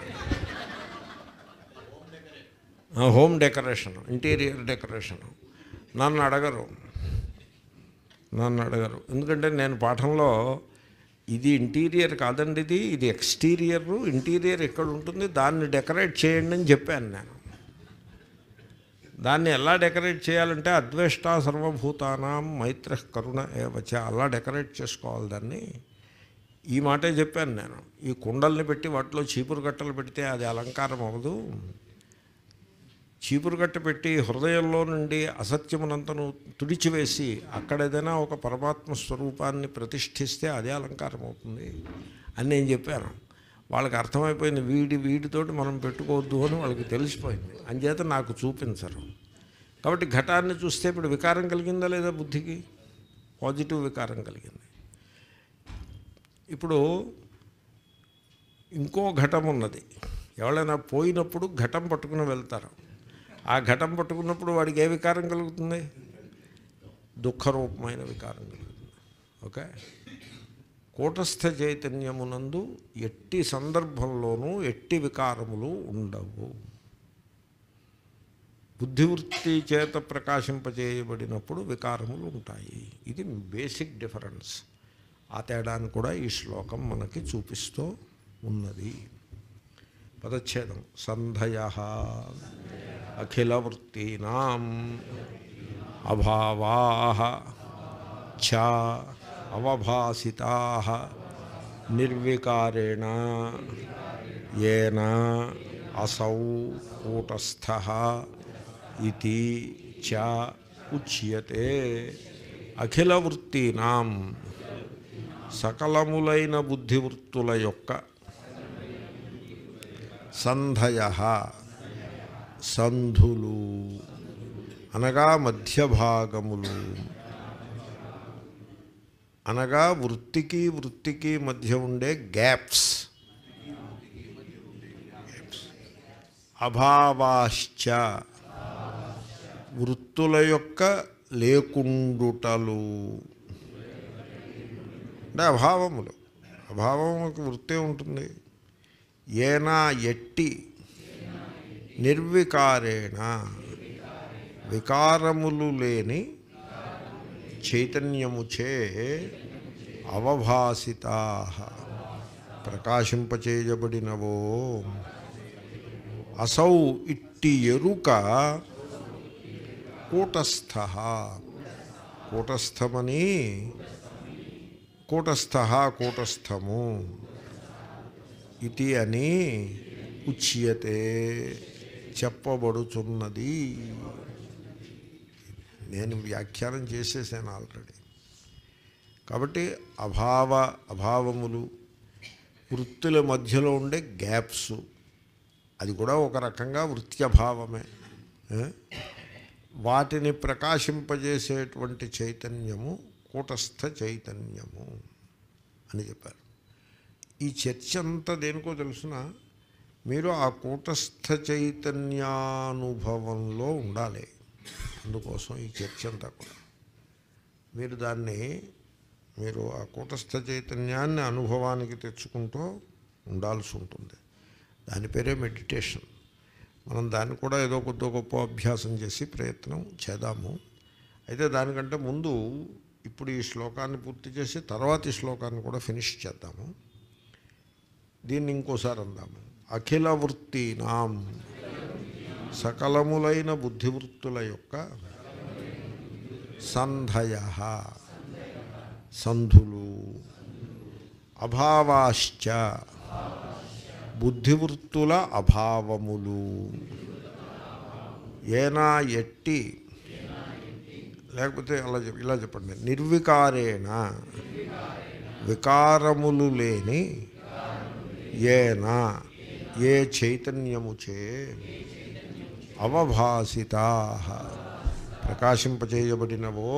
A: ఆ, హోమ్ డెకరేషన్ ఇంటీరియర్ డెకరేషన్ నన్ను అడగరు నన్ను అడగరు ఎందుకంటే నేను పాఠంలో ఇది ఇంటీరియర్ కాదండి ఇది ఇది ఎక్స్టీరియర్ ఇంటీరియర్ ఎక్కడ ఉంటుంది దాన్ని డెకరేట్ చేయండి అని చెప్పాను నేను దాన్ని ఎలా డెకరేట్ చేయాలంటే అద్వేష్ట సర్వభూతానాం మైత్ర కరుణ ఏవచ అలా డెకరేట్ చేసుకోవాలి దాన్ని ఈ మాటే చెప్పాను నేను ఈ కుండల్ని పెట్టి వాటిలో చీపురు గట్టలు పెడితే అది అలంకారం అవ్వదు చీపురు గట్ట పెట్టి హృదయంలో నుండి అసత్యమునంతను తుడిచివేసి అక్కడ ఏదైనా ఒక పరమాత్మ స్వరూపాన్ని ప్రతిష్ఠిస్తే అదే అలంకారం అవుతుంది అని నేను చెప్పాను వాళ్ళకి అర్థమైపోయింది వీడి వీడితోటి మనం పెట్టుకోవద్దు అని వాళ్ళకి తెలిసిపోయింది అంచేత నాకు చూపించరు కాబట్టి ఘటాన్ని చూస్తే ఇప్పుడు వికారం కలిగిందా లేదా బుద్ధికి పాజిటివ్ వికారం కలిగింది ఇప్పుడు ఇంకో ఘటం ఉన్నది ఎవరైనా పోయినప్పుడు ఘటం పట్టుకుని వెళ్తారు ఆ ఘటం పట్టుకున్నప్పుడు వాడికి ఏ వికారం కలుగుతుంది దుఃఖరూపమైన వికారం కలుగుతుంది ఓకే కూటస్థ చైతన్యమునందు ఎట్టి సందర్భంలోనూ ఎట్టి వికారములు ఉండవు బుద్ధివృత్తి చేత ప్రకాశింపచేయబడినప్పుడు వికారములు ఉంటాయి ఇది బేసిక్ డిఫరెన్స్ ఆ తేడాన్ని కూడా ఈ శ్లోకం మనకి చూపిస్తూ ఉన్నది పదచ్ఛేదం సంధయ అఖిలవృత్తీనాం అభావా చ అవభాసితా నిర్వికారేణ ఏన అసౌ కూటస్థ ఇది చ ఉచ్యతే అఖిలవృత్తీనాం సకలములైన బుద్ధివృత్తుల యొక్క సంధయ సంధులు అనగా మధ్యభాగములు అనగా వృత్తికి వృత్తికి మధ్య ఉండే గ్యాప్స్ అభావాశ్చ వృత్తుల యొక్క లేకుండుటలు అంటే అభావములు అభావములకు వృత్తే ఉంటుంది ఏనా ఎట్టి నిర్వికారేణ వికారములు లేని చైతన్యముచే అవభాసితా ప్రకాశింపచేయబడినవో అసౌ ఇట్టి ఎరుక కూటస్థ కూటస్థమని కూటస్థ కూటస్థము ఇది అని ఉచ్యతే చెప్పబడుచున్నది నేను వ్యాఖ్యానం చేసేసాను ఆల్రెడీ కాబట్టి అభావ అభావములు వృత్తుల మధ్యలో ఉండే గ్యాప్స్ అది కూడా ఒక రకంగా వృత్యభావమే ఏ? వాటిని ప్రకాశింపజేసేటువంటి చైతన్యము కూటస్థ చైతన్యము అని చెప్పారు ఈ చర్చ అంతా దేనికో తెలుసిన మీరు ఆ కూటస్థ చైతన్యానుభవంలో ఉండాలి అందుకోసం ఈ చర్చ అంతా కూడా మీరు దాన్ని మీరు ఆ కూటస్థ చైతన్యాన్ని అనుభవానికి తెచ్చుకుంటూ ఉండాల్సి ఉంటుంది దాని పేరే మెడిటేషన్ మనం దాన్ని కూడా ఏదో కొద్ది గొప్ప అభ్యాసం చేసి ప్రయత్నం చేద్దాము అయితే దానికంటే ముందు ఇప్పుడు ఈ శ్లోకాన్ని పూర్తి చేసి తర్వాత ఈ శ్లోకాన్ని కూడా ఫినిష్ చేద్దాము దీన్ని ఇంకోసారి అందాము అఖిల వృత్తినాం సకలములైన బుద్ధివృత్తుల యొక్క సంధయ సంధులు అభావాశ్చ బుద్ధివృత్తుల అభావములు ఏనా ఎట్టి లేకపోతే అలా చెప్ ఇలా చెప్పండి నిర్వికారేణ వికారములు లేని ఏనా ఏ చైతన్యముచే అవభాసితా ప్రకాశింపచేయబడినవో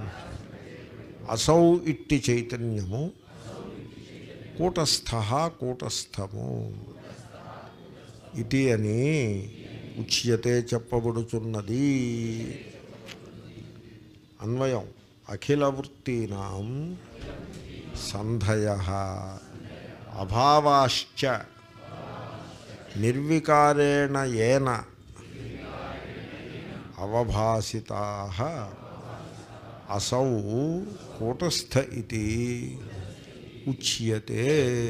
A: అసౌ ఇట్టి చైతన్యము కూటస్థ కూటస్థము ఇది అని ఉచ్యతే చెప్పబడుచున్నది అన్వయం అఖిల వృత్తీనాం సంధయ అభావాశ్చ నిర్వికారేణ ఏన అవభాసితా అసౌ కూటస్థ ఇది ఉచ్యతే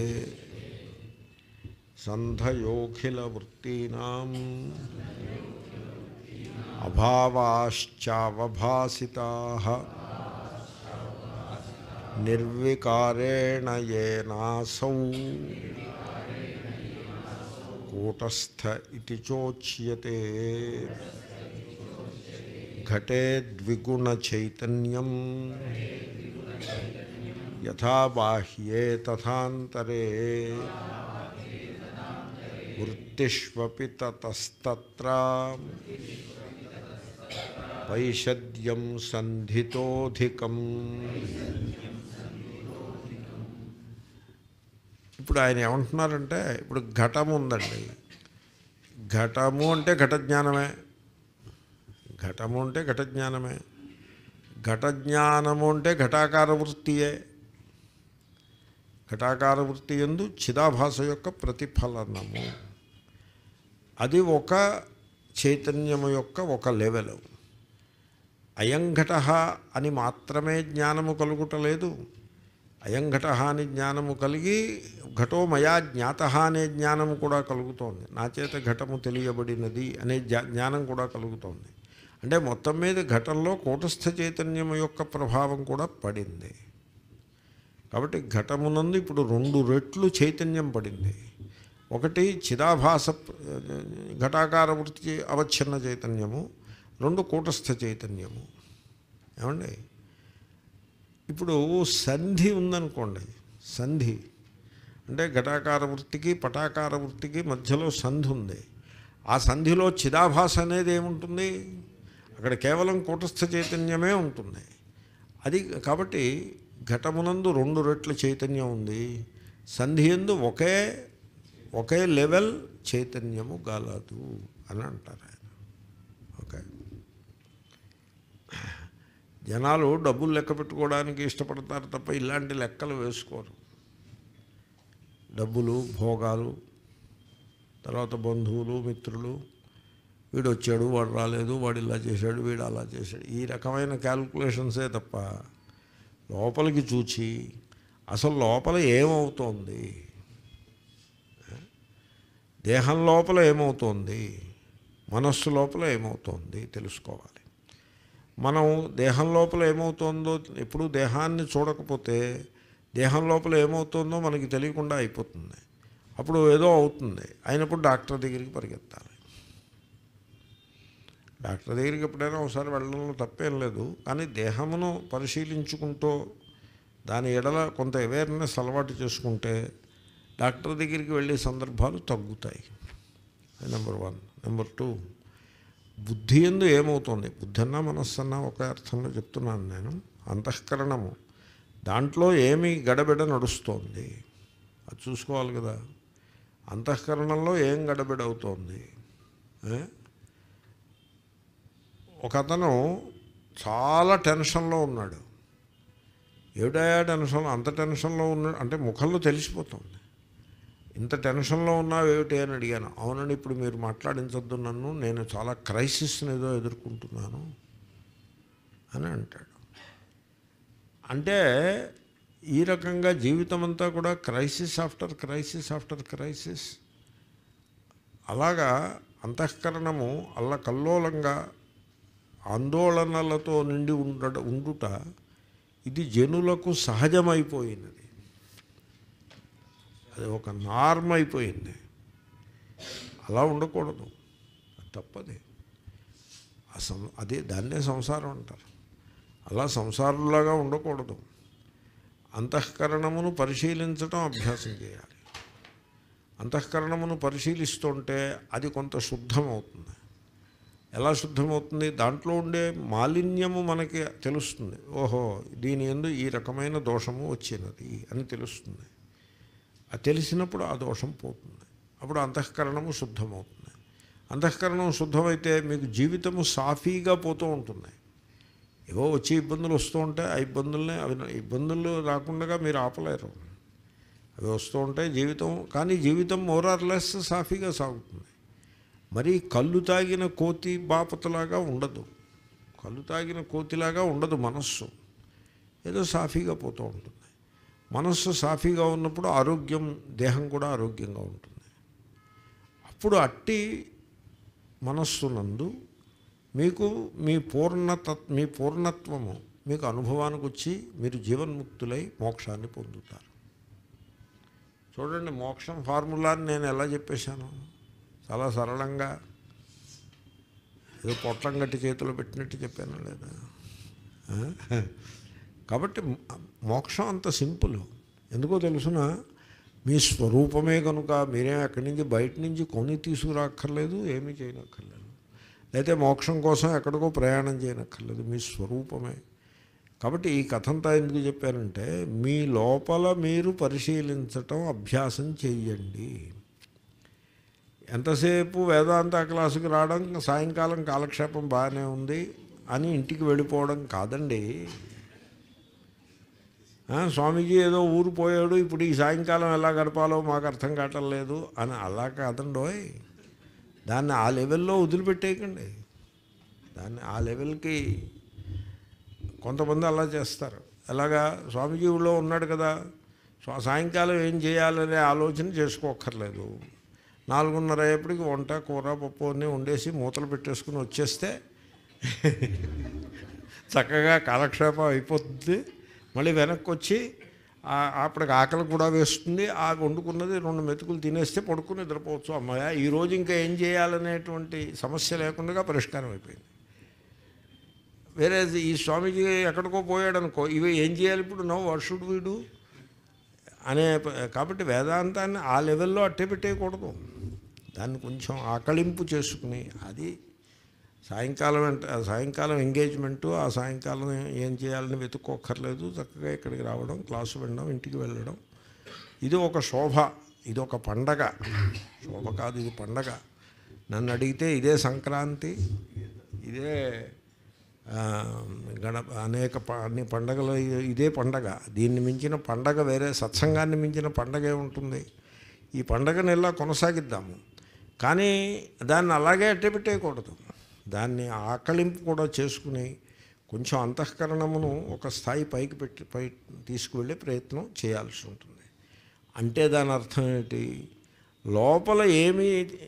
A: సంధయోఖిల వృత్తీనాం అభావాశ్చావభాసితా నిర్వికారేణ ఏనాసౌ కూటస్థ ఇది చోచ్యతే ఘటే ద్విగుణ చైతన్యం యథా బాహ్యే తథాంతరే వృత్తిష్వపి తతస్తత్ర వైషద్యం సంధితోధికం ఇప్పుడు ఆయన ఏమంటున్నారంటే ఇప్పుడు ఘటము ఉందండి ఘటము అంటే ఘట జ్ఞానమే ఘటము అంటే ఘట జ్ఞానమే ఘట జ్ఞానము అంటే ఘటాకార వృత్తియే ఘటాకార వృత్తి ఎందు చిదాభాస యొక్క ప్రతిఫలనము అది ఒక చైతన్యము యొక్క ఒక లెవెల్ అయం ఘట అని మాత్రమే జ్ఞానము కలుగుటలేదు అయం ఘట అని జ్ఞానము కలిగి ఘటో మయా జ్ఞాత అనే జ్ఞానము కూడా కలుగుతోంది నా చేత ఘటము తెలియబడినది అనే జ్ఞా- జ్ఞానం కూడా కలుగుతోంది అంటే మొత్తం మీద ఘటంలో కూటస్థ చైతన్యము యొక్క ప్రభావం కూడా పడింది కాబట్టి ఘటమునందు ఇప్పుడు రెండు రెట్లు చైతన్యం పడింది ఒకటి చిదాభాస ఘటాకార వృత్తి అవచ్ఛిన్న చైతన్యము రెండు కూటస్థ చైతన్యము ఏమండి ఇప్పుడు సంధి ఉందనుకోండి సంధి అంటే ఘటాకార వృత్తికి పటాకార వృత్తికి మధ్యలో సంధి ఉంది ఆ సంధిలో చిదాభాస అనేది ఏముంటుంది అక్కడ కేవలం కూటస్థ చైతన్యమే ఉంటుంది అది కాబట్టి ఘటమునందు రెండు రెట్ల చైతన్యం ఉంది సంధి ఎందు ఒకే ఒకే లెవెల్ చైతన్యము గలదు అని అంటారు ఆయన ఓకే జనాలు డబ్బులు లెక్క పెట్టుకోవడానికి ఇష్టపడతారు తప్ప ఇలాంటి లెక్కలు వేసుకోరు డబ్బులు భోగాలు తర్వాత బంధువులు మిత్రులు వీడు వచ్చాడు వాడు రాలేదు వాడు ఇలా చేశాడు వీడు అలా చేశాడు ఈ రకమైన క్యాల్కులేషన్సే తప్ప లోపలికి చూచి అసలు లోపల ఏమవుతోంది దేహం లోపల ఏమవుతోంది మనస్సు లోపల ఏమవుతోంది తెలుసుకోవాలి మనం దేహం లోపల ఏమవుతోందో ఎప్పుడు దేహాన్ని చూడకపోతే దేహం లోపల ఏమవుతుందో మనకి తెలియకుండా అయిపోతుంది అప్పుడు ఏదో అవుతుంది అయినప్పుడు డాక్టర్ దగ్గరికి పరిగెత్తాలి డాక్టర్ దగ్గరికి ఎప్పుడైనా ఒకసారి వెళ్ళడంలో తప్పేం లేదు కానీ దేహమును పరిశీలించుకుంటూ దాని ఎడల కొంత అవేర్నెస్ అలవాటు చేసుకుంటే డాక్టర్ దగ్గరికి వెళ్ళే సందర్భాలు తగ్గుతాయి నెంబర్ వన్ నెంబర్ టూ బుద్ధి ఎందు ఏమవుతుంది బుద్ధి అన్నా మనస్సు అన్నా ఒక అర్థంలో చెప్తున్నాను నేను అంతఃకరణము దాంట్లో ఏమి గడబిడ నడుస్తోంది అది చూసుకోవాలి కదా అంతఃకరణంలో ఏం గడబిడ అవుతోంది ఏ? ఒక అతను చాలా టెన్షన్లో ఉన్నాడు ఏమిటయా టెన్షన్ అంత టెన్షన్లో ఉన్నాడు అంటే ముఖంలో తెలిసిపోతుంది ఇంత టెన్షన్లో ఉన్నావు ఏమిటి అని అడిగాను అవునండి ఇప్పుడు మీరు మాట్లాడించొద్దు నన్ను నేను చాలా క్రైసిస్ని ఏదో ఎదుర్కొంటున్నాను అని అంటాడు అంటే ఈ రకంగా జీవితం అంతా కూడా crisis after crisis after crisis అలాగా అంతఃకరణము అల్ల కల్లోలంగా ఆందోళనలతో నిండి ఉండ ఉండుట ఇది జనులకు సహజమైపోయినది అది ఒక నార్మ్ అయిపోయింది అలా ఉండకూడదు అది తప్పది ఆ సం అదే దాన్నే సంసారం అంటారు అలా సంసారంలాగా ఉండకూడదు అంతఃకరణమును పరిశీలించటం అభ్యాసం చేయాలి అంతఃకరణమును పరిశీలిస్తుంటే అది కొంత శుద్ధమవుతుంది ఎలా శుద్ధమవుతుంది దాంట్లో ఉండే మాలిన్యము మనకి తెలుస్తుంది ఓహో దీని ఎందు ఈ రకమైన దోషము వచ్చినది అని తెలుస్తుంది అది తెలిసినప్పుడు ఆ దోషం పోతుంది అప్పుడు అంతఃకరణము శుద్ధమవుతుంది అంతఃకరణం శుద్ధమైతే మీకు జీవితము సాఫీగా పోతూ ఉంటుంది ఏవో వచ్చి ఇబ్బందులు వస్తూ ఉంటాయి ఆ ఇబ్బందుల్ని అవి ఇబ్బందులు రాకుండా మీరు ఆపలేరు అవి వస్తూ ఉంటాయి జీవితం కానీ జీవితం మోరార్లెస్ సాఫీగా సాగుతుంది మరి కళ్ళు తాగిన కోతి బాపతలాగా ఉండదు కళ్ళు తాగిన కోతిలాగా ఉండదు మనస్సు ఏదో సాఫీగా పోతూ ఉంటుంది మనస్సు సాఫీగా ఉన్నప్పుడు ఆరోగ్యం దేహం కూడా ఆరోగ్యంగా ఉంటుంది అప్పుడు అట్టి మనస్సునందు మీకు మీ పూర్ణత మీ పూర్ణత్వము మీకు అనుభవానికి వచ్చి మీరు జీవన్ముక్తులై మోక్షాన్ని పొందుతారు చూడండి మోక్షం ఫార్ములాని నేను ఎలా చెప్పేశాను చాలా సరళంగా ఏదో పొట్లం గట్టి చేతిలో పెట్టినట్టు చెప్పాను లేదా ఆ? కాబట్టి మోక్షం అంత సింపుల్ ఎందుకో తెలుసునా మీ స్వరూపమే కనుక మీరేం ఎక్కడి నుంచి బయట నుంచి కొని తీసుకురాక్కర్లేదు ఏమీ చేయనక్కర్లేదు అయితే మోక్షం కోసం ఎక్కడికో ప్రయాణం చేయనక్కర్లేదు మీ స్వరూపమే కాబట్టి ఈ కథంతా ఎందుకు చెప్పారంటే మీ లోపల మీరు పరిశీలించటం అభ్యాసం చెయ్యండి ఎంతసేపు వేదాంత క్లాసుకి రావడం సాయంకాలం కాలక్షేపం బాగానే ఉంది అని ఇంటికి వెళ్ళిపోవడం కాదండి ఆ, స్వామీజీ ఏదో ఊరు పోయాడు ఇప్పుడు ఈ సాయంకాలం ఎలా గడపాలో మాకు అర్థం కావటం లేదు అని అలా కాదండోయ్ దాన్ని ఆ లెవెల్లో వదిలిపెట్టేయకండి దాన్ని ఆ లెవెల్కి కొంతమంది అలా చేస్తారు ఎలాగా స్వామీజీ ఊళ్ళో ఉన్నాడు కదా స్వా- సాయంకాలం ఏం చేయాలనే ఆలోచన చేసుకోక్కర్లేదు నాలుగున్నర అయ్యేప్పటికి వంట కూర పప్పు అన్నీ వండేసి మూతలు పెట్టేసుకుని వచ్చేస్తే చక్కగా కాలక్షేపం అయిపోతుంది మళ్ళీ వెనక్కి వచ్చి ఆ- అప్పటికి ఆకలి కూడా వేస్తుంది ఆ వండుకున్నది రెండు మెతుకులు తినేస్తే పడుకుని నిద్రపోవచ్చు అమ్మాయ ఈరోజు ఇంకా ఏం చేయాలనేటువంటి సమస్య లేకుండా పరిష్కారం అయిపోయింది వేరే ఈ స్వామీజీ ఎక్కడికో పోయాడు అనుకో ఇవి ఏం చేయాలి ఇప్పుడు నో వర్షుడు వీడు అనే ప- కాబట్టి వేదాంతాన్ని ఆ లెవెల్లో అట్టే పెట్టేయకూడదు దాన్ని కొంచెం ఆకలింపు చేసుకుని అది సాయంకాలం అంటే ఆ సాయంకాలం ఎంగేజ్మెంటు ఆ సాయంకాలం ఏం చేయాలని వెతుక్కోక్కర్లేదు చక్కగా ఇక్కడికి రావడం క్లాసు వినడం ఇంటికి వెళ్ళడం ఇది ఒక శోభ ఇది ఒక పండగ శోభ కాదు ఇది పండగ నన్ను అడిగితే ఇదే సంక్రాంతి ఇదే ఆ, గణప అనేక ప- అన్ని పండగలు ఇ- ఇదే పండగ దీన్ని మించిన పండగ వేరే సత్సంగాన్ని మించిన పండగ ఉంటుంది ఈ పండగని ఇలా కొనసాగిద్దాము కానీ దాన్ని అలాగే అట్టపెట్టేయకూడదు దాన్ని ఆకలింపు కూడా చేసుకుని కొంచెం అంతఃకరణమును ఒక స్థాయి పైకి పెట్టి పై తీసుకువెళ్ళే ప్రయత్నం చేయాల్సి ఉంటుంది అంటే దాని అర్థం ఏంటి లోపల ఏమి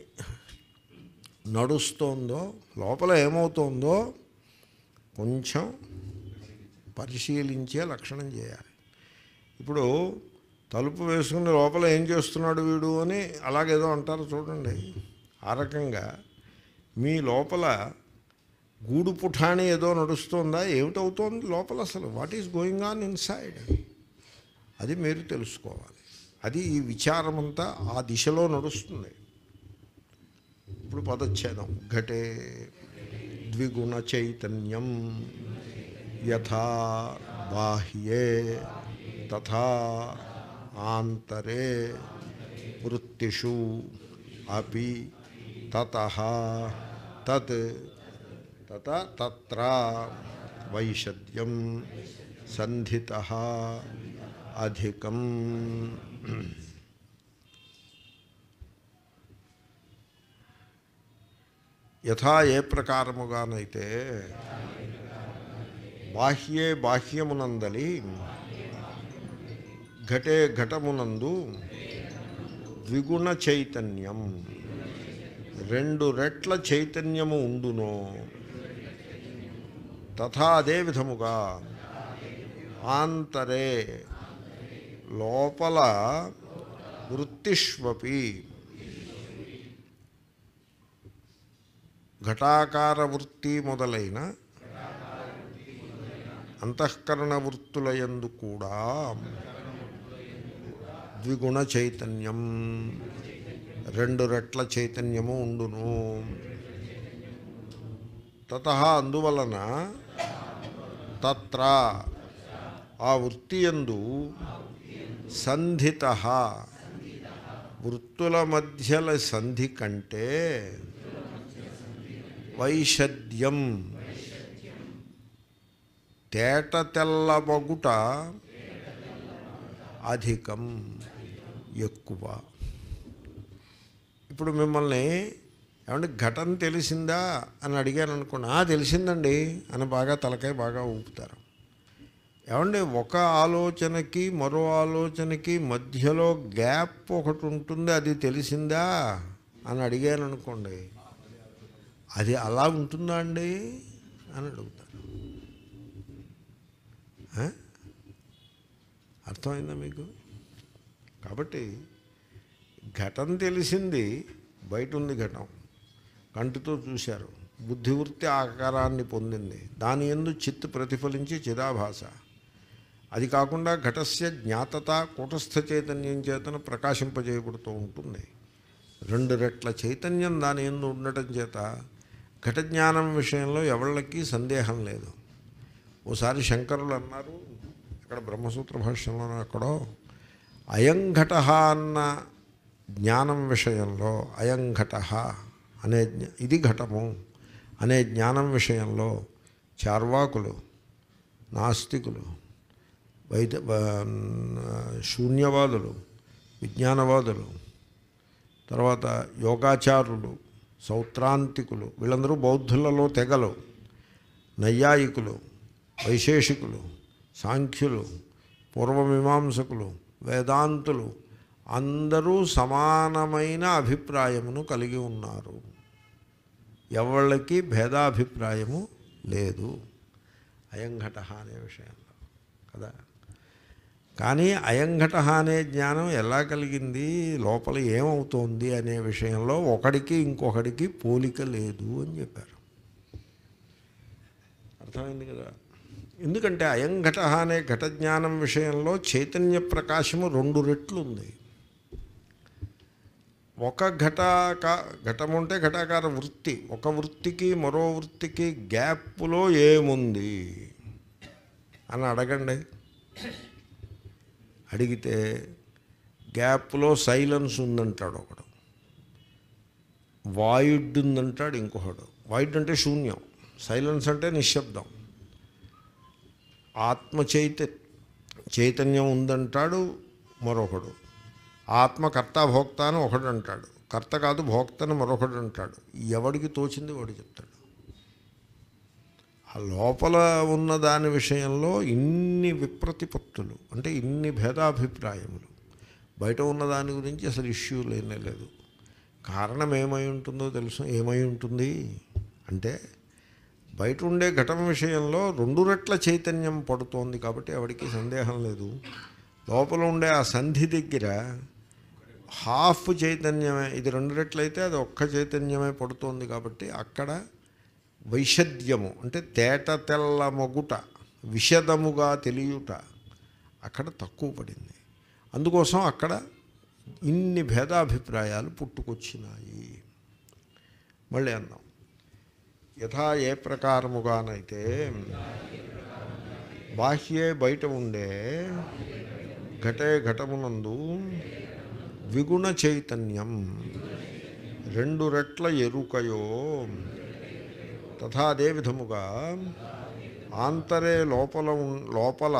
A: నడుస్తోందో లోపల ఏమవుతోందో కొంచెం పరిశీలించే లక్షణం చేయాలి ఇప్పుడు తలుపు వేసుకుని లోపల ఏం చేస్తున్నాడు వీడు అని అలాగేదో అంటారు చూడండి ఆ రకంగా మీ లోపల గూడు పుఠాణి ఏదో నడుస్తుందా ఏమిటవుతోంది లోపల అసలు what is going on inside అది మీరు తెలుసుకోవాలి అది ఈ విచారమంతా ఆ దిశలో నడుస్తుంది ఇప్పుడు పదచ్ఛేదం ఘటే ద్విగుణ చైతన్యం యథా బాహ్యే తథా ఆంతరే వృత్తిషు అపి తత తత్ తత తత్ర వైషద్యం సంధిత అధికం యథా ఏ ప్రకారముగానైతే బాహ్యే బాహ్యమునందలి ఘటే ఘటమునందు ద్విగుణ చైతన్యం రెండు రెట్ల చైతన్యము ఉండునో తథా అదే విధముగా ఆంతరే లోపల వృత్తిష్వపి ఘటాకార వృత్తి మొదలైన అంతఃకరణ వృత్తులయందు కూడా ద్విగుణ చైతన్యం రెండు రెట్ల చైతన్యము ఉండును తత అందువలన తత్ర ఆ వృత్తియందు సంధిత వృత్తుల మధ్యల సంధి కంటే వైషద్యం తేట తెల్లబగుట అధికం ఎక్కువ ఇప్పుడు మిమ్మల్ని ఏమంటే ఘటన తెలిసిందా అని అడిగాను అనుకోండి "ఆ, తెలిసిందండి అని బాగా తలకాయ బాగా ఊపుతారు ఏమండి ఒక ఆలోచనకి మరో ఆలోచనకి మధ్యలో గ్యాప్ ఒకటి ఉంటుంది అది తెలిసిందా అని అడిగాను అనుకోండి అది అలా ఉంటుందా అండి అని అడుగుతారు ఆ? అర్థమైందా మీకు కాబట్టి ఘటన తెలిసింది బయట ఉంది ఘటం కంటితో చూశారు బుద్ధివృత్తి ఆకారాన్ని పొందింది దాని ఎందు చిత్తు ప్రతిఫలించి చిదాభాష అది కాకుండా ఘటస్య జ్ఞాతత కూటస్థ చైతన్యం చేతన ప్రకాశింపజేయబడుతూ ఉంటుంది రెండు రెట్ల చైతన్యం దాని ఎందు ఉండటం చేత ఘట జ్ఞానం విషయంలో ఎవళ్ళకి సందేహం లేదు ఓసారి శంకరులు అన్నారు ఇక్కడ బ్రహ్మసూత్ర భాష్యంలోనూ ఎక్కడో అయం ఘట అన్న జ్ఞానం విషయంలో అయం ఘట అనే జ్ఞ- ఇది ఘటము అనే జ్ఞానం విషయంలో చార్వాకులు నాస్తికులు వైద వ- శూన్యవాదులు విజ్ఞానవాదులు తర్వాత యోగాచారులు సౌత్రాంతికులు వీళ్ళందరూ బౌద్ధులలో తెగలు నైయాయికులు వైశేషికులు సాంఖ్యులు పూర్వమీమాంసకులు వేదాంతులు అందరూ సమానమైన అభిప్రాయమును కలిగి ఉన్నారు ఎవళ్ళకి భేదాభిప్రాయము లేదు అయంఘట అనే విషయంలో కదా కానీ అయంఘట అనే జ్ఞానం ఎలా కలిగింది లోపల ఏమవుతోంది అనే విషయంలో ఒకడికి ఇంకొకడికి పోలిక లేదు అని చెప్పారు అర్థమైంది కదా ఎందుకంటే అయంఘట అనే ఘట జ్ఞానం విషయంలో చైతన్య ప్రకాశము రెండు రెట్లు ఉంది ఒక ఘటాక ఘటం ఉంటే ఘటాకార వృత్తి ఒక వృత్తికి మరో వృత్తికి గ్యాప్లో ఏముంది అని అడగండి అడిగితే గ్యాప్లో సైలెన్స్ ఉందంటాడు ఒకడు వాయిడ్ ఉందంటాడు ఇంకొకడు వాయిడ్ అంటే శూన్యం సైలెన్స్ అంటే నిశ్శబ్దం ఆత్మ చైత చైతన్యం ఉందంటాడు మరొకడు ఆత్మ కర్త భోక్త అని ఒకడు అంటాడు కర్త కాదు భోక్త అని మరొకడు అంటాడు ఎవడికి తోచింది వాడు చెప్తాడు ఆ లోపల ఉన్న దాని విషయంలో ఇన్ని విప్రతిపత్తులు అంటే ఇన్ని భేదాభిప్రాయములు బయట ఉన్న దాని గురించి అసలు ఇష్యూ లేనే లేదు కారణం ఏమై ఉంటుందో తెలుసు ఏమై ఉంటుంది అంటే బయట ఉండే ఘటన విషయంలో రెండు రెట్ల చైతన్యం పడుతోంది కాబట్టి ఎవరికి సందేహం లేదు లోపల ఉండే ఆ సంధి దగ్గర హాఫ్ చైతన్యమే ఇది రెండు రెట్లయితే అది ఒక్క చైతన్యమే పడుతోంది కాబట్టి అక్కడ వైషద్యము అంటే తేట తెల్ల మొగుట విషదముగా తెలియుట అక్కడ తక్కువ పడింది అందుకోసం అక్కడ ఇన్ని భేదాభిప్రాయాలు పుట్టుకొచ్చినాయి మళ్ళీ అందాం యథా ఏ ప్రకారముగానైతే బాహ్యే బయట ఉండే ఘటే ఘటమునందు విగుణ చైతన్యం రెండు రెట్ల ఎరుకయో తథా అదే విధముగా ఆంతరే లోపల ఉన్- లోపల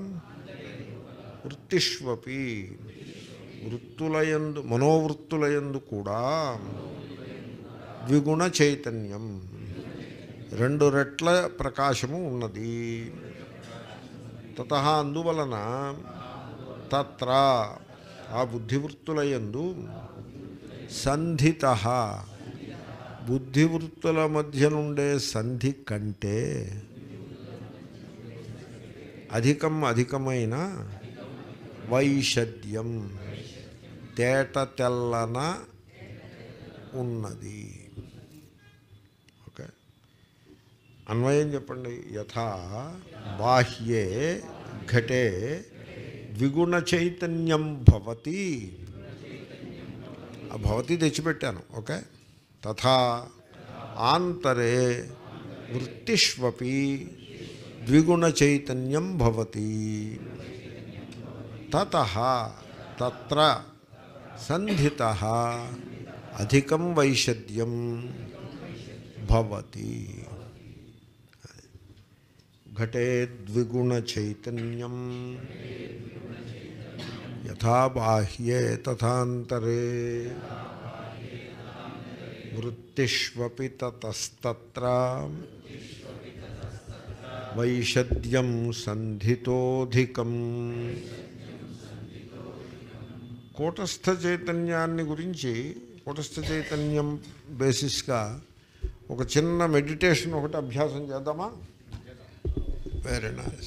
A: వృత్తిష్వపి వృత్తులయందు మనోవృత్తులయందు కూడా ద్విగుణ చైతన్యం రెండు రెట్ల ప్రకాశము ఉన్నది తత అందువలన తత్ర ఆ బుద్ధివృత్తులయందు సంధిత బుద్ధివృత్తుల మధ్య నుండే సంధి కంటే అధికం అధికమైన వైషద్యం తేట తెల్లన ఉన్నది ఓకే అన్వయం చెప్పండి యథా బాహ్యే ఘటే ద్విగుణ చైతన్యం భవతి ఆ భవతి తెచ్చిపెట్టాను ఓకే తథా ఆంతరే వృత్తిష్వపి ద్విగుణ చైతన్యం భవతి తత తత్ర సంధిత అధికం వైషద్యం భవతి ఘటే ద్విగుణ చైతన్యం యథా బాహ్యే తథాంతరే వృత్తిష్వపి తతస్తత్ర వైషద్యం సంధితోధికం కూటస్థ చైతన్యాన్ని గురించి కూటస్థ చైతన్యం బేసిస్గా ఒక చిన్న మెడిటేషన్ ఒకటి అభ్యాసం చేద్దామా వెరీ నైస్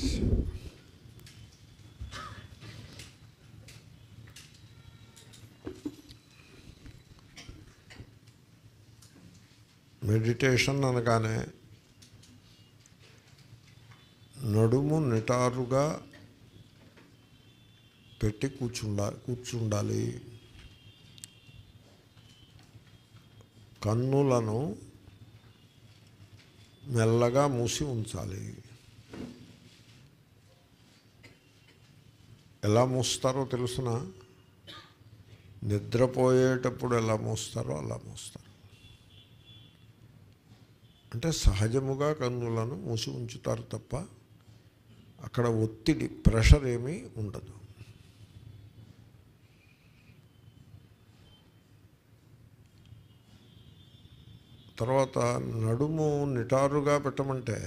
A: మెడిటేషన్ అనగానే నడుము నిటారుగా పెట్టి కూర్చుండా కూర్చుండాలి కన్నులను మెల్లగా మూసి ఉంచాలి ఎలా మూస్తారో తెలుసిన నిద్రపోయేటప్పుడు ఎలా మూస్తారో అలా మూస్తారు అంటే సహజముగా కన్నులను మూసి ఉంచుతారు తప్ప అక్కడ ఒత్తిడి ప్రెషర్ ఏమీ ఉండదు తర్వాత నడుము నిటారుగా పెట్టమంటే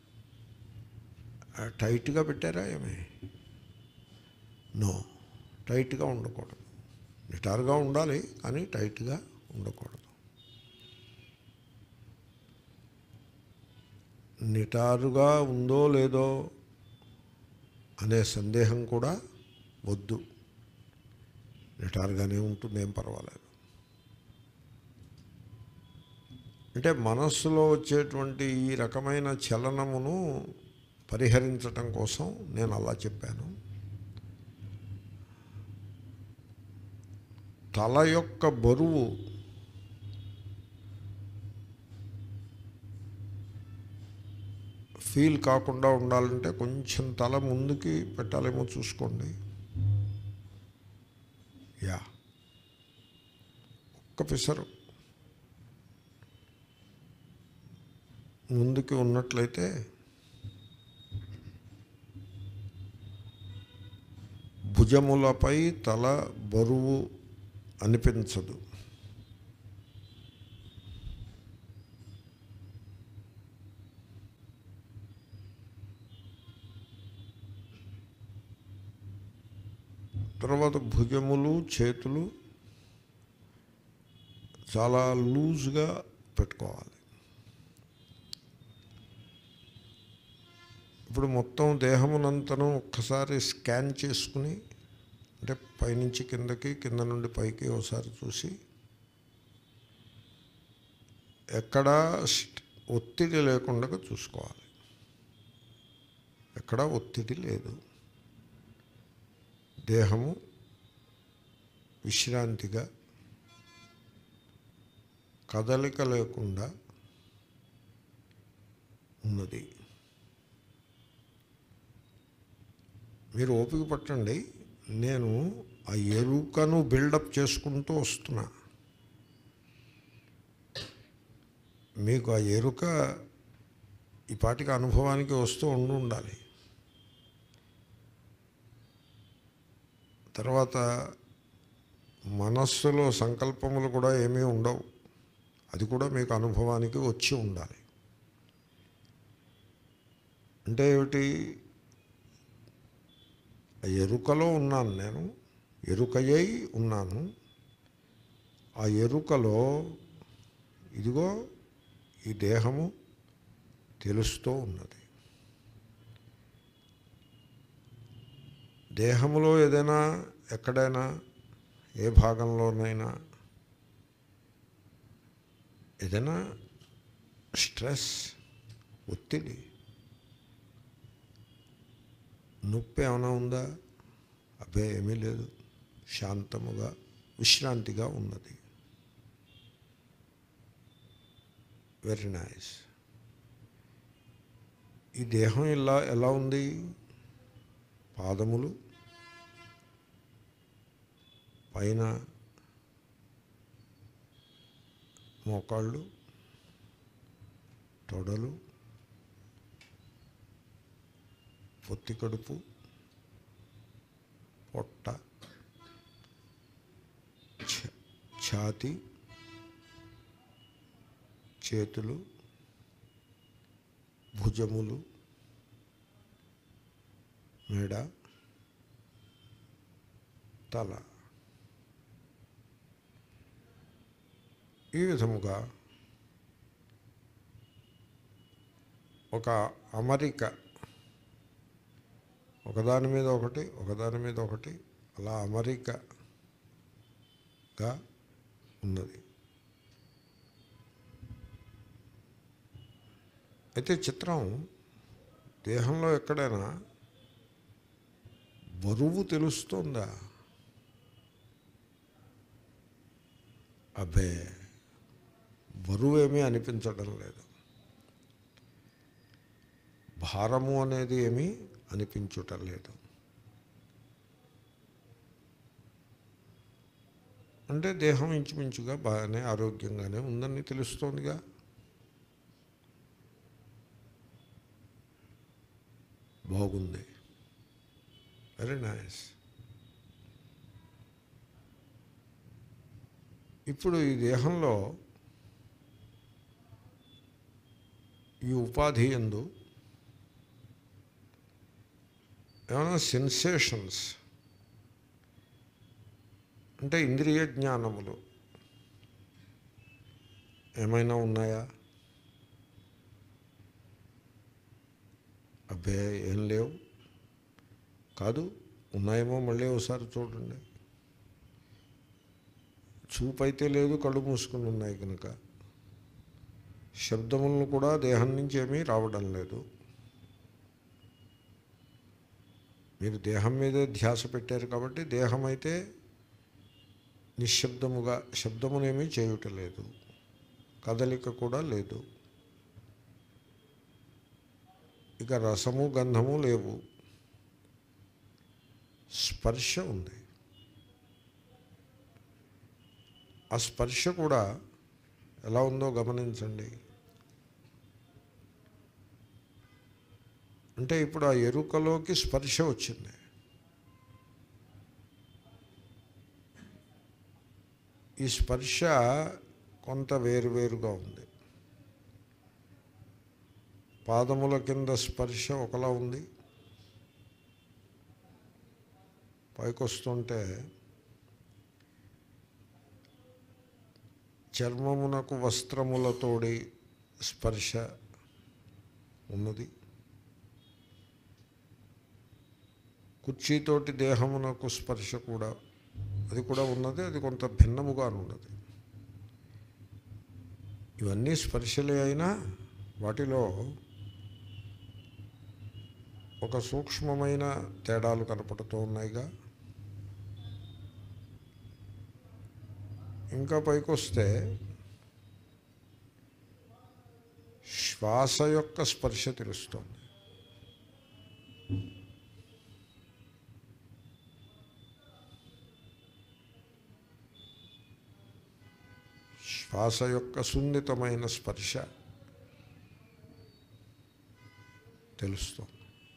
A: ఆ, టైట్గా పెట్టారా ఏమి నో టైట్గా ఉండకూడదు నిటారుగా ఉండాలి కానీ టైట్గా ఉండకూడదు నిటారుగా ఉందో లేదో అనే సందేహం కూడా వద్దు నిటారుగానే ఉంటుంది ఏం పర్వాలేదు అంటే మనస్సులో వచ్చేటువంటి ఈ రకమైన చలనమును పరిహరించటం కోసం నేను అలా చెప్పాను తల యొక్క బరువు ఫీల్ కాకుండా ఉండాలంటే కొంచెం తల ముందుకి పెట్టాలేమో చూసుకోండి యా ఒక్క పిసరు ముందుకి ఉన్నట్లయితే భుజములపై తల బరువు అనిపించదు తర్వాత భుజములు చేతులు చాలా లూజ్గా పెట్టుకోవాలి ఇప్పుడు మొత్తం దేహమునంతను ఒక్కసారి స్కాన్ చేసుకుని అంటే పైనుంచి కిందకి కింద నుండి పైకి ఒకసారి చూసి ఎక్కడా స్ట్- ఒత్తిడి లేకుండా చూసుకోవాలి ఎక్కడా ఒత్తిడి లేదు దేహము విశ్రాంతిగా కదలిక లేకుండా ఉన్నది మీరు ఓపిక పట్టండి నేను ఆ ఎరుకను బిల్డప్ చేసుకుంటూ వస్తున్నా మీకు ఆ ఎరుక ఈ పాటికి అనుభవానికి వస్తూ ఉండి ఉండాలి తర్వాత మనస్సులో సంకల్పములు కూడా ఏమీ ఉండవు అది కూడా మీకు అనుభవానికి వచ్చి ఉండాలి అంటే ఏమిటి ఆ ఎరుకలో ఉన్నాను నేను ఎరుకయ్యై ఉన్నాను ఆ ఎరుకలో ఇదిగో ఈ దేహము తెలుస్తూ ఉన్నది దేహములో ఏదైనా ఎక్కడైనా ఏ భాగంలోనైనా ఏదైనా స్ట్రెస్ ఒత్తిడి నొప్పి ఏమైనా ఉందా అబ్బే ఏమీ లేదు శాంతముగా విశ్రాంతిగా ఉన్నది వెరీ నైస్ ఈ దేహం ఇలా ఎలా ఉంది పాదములు పైన మోకాళ్ళు తొడలు పొత్తి కడుపు పొట్ట ఛ- ఛాతి చేతులు భుజములు మెడ తల ఈ విధముగా ఒక అమరిక ఒకదాని మీద ఒకటి ఒకదాని మీద ఒకటి అలా అమరికగా ఉన్నది అయితే చిత్రం దేహంలో ఎక్కడైనా బరువు తెలుస్తుందా అబ్బే బరువు ఏమీ అనిపించడం లేదు భారము అనేది ఏమీ అనిపించుటం లేదు అంటే దేహం ఇంచుమించుగా బాగానే ఆరోగ్యంగానే ఉందని తెలుస్తోందిగా బాగుంది వెరీ నైస్ ఇప్పుడు ఈ దేహంలో ఈ ఉపాధి ఎందు ఏమైనా సెన్సేషన్స్ అంటే ఇంద్రియ జ్ఞానములు ఏమైనా ఉన్నాయా అబ్బే ఏం లేవు కాదు ఉన్నాయేమో మళ్ళీ ఒకసారి చూడండి చూపు అయితే లేదు కళ్ళు మూసుకుని ఉన్నాయి కనుక శబ్దములను కూడా దేహం నుంచి ఏమీ రావడం లేదు మీరు దేహం మీదే ధ్యాస పెట్టారు కాబట్టి దేహం అయితే నిశ్శబ్దముగా శబ్దమునేమీ చేయుట లేదు కదలిక కూడా లేదు ఇక రసము గంధము లేవు స్పర్శ ఉంది ఆ స్పర్శ కూడా ఎలా ఉందో గమనించండి అంటే ఇప్పుడు ఆ ఎరుకలోకి స్పర్శ వచ్చింది ఈ స్పర్శ కొంత వేరువేరుగా ఉంది పాదముల కింద స్పర్శ ఒకలా ఉంది పైకొస్తుంటే చర్మమునకు వస్త్రములతోడి స్పర్శ ఉన్నది కుర్చీతోటి దేహమునకు స్పర్శ కూడా అది కూడా ఉన్నది అది కొంత భిన్నముగా ఉన్నది ఇవన్నీ స్పర్శలే అయినా వాటిలో ఒక సూక్ష్మమైన తేడాలు కనపడుతూ ఉన్నాయిగా ఇంకా పైకొస్తే శ్వాస యొక్క స్పర్శ తెలుస్తోంది శ్వాస యొక్క సున్నితమైన స్పర్శ తెలుస్తోంది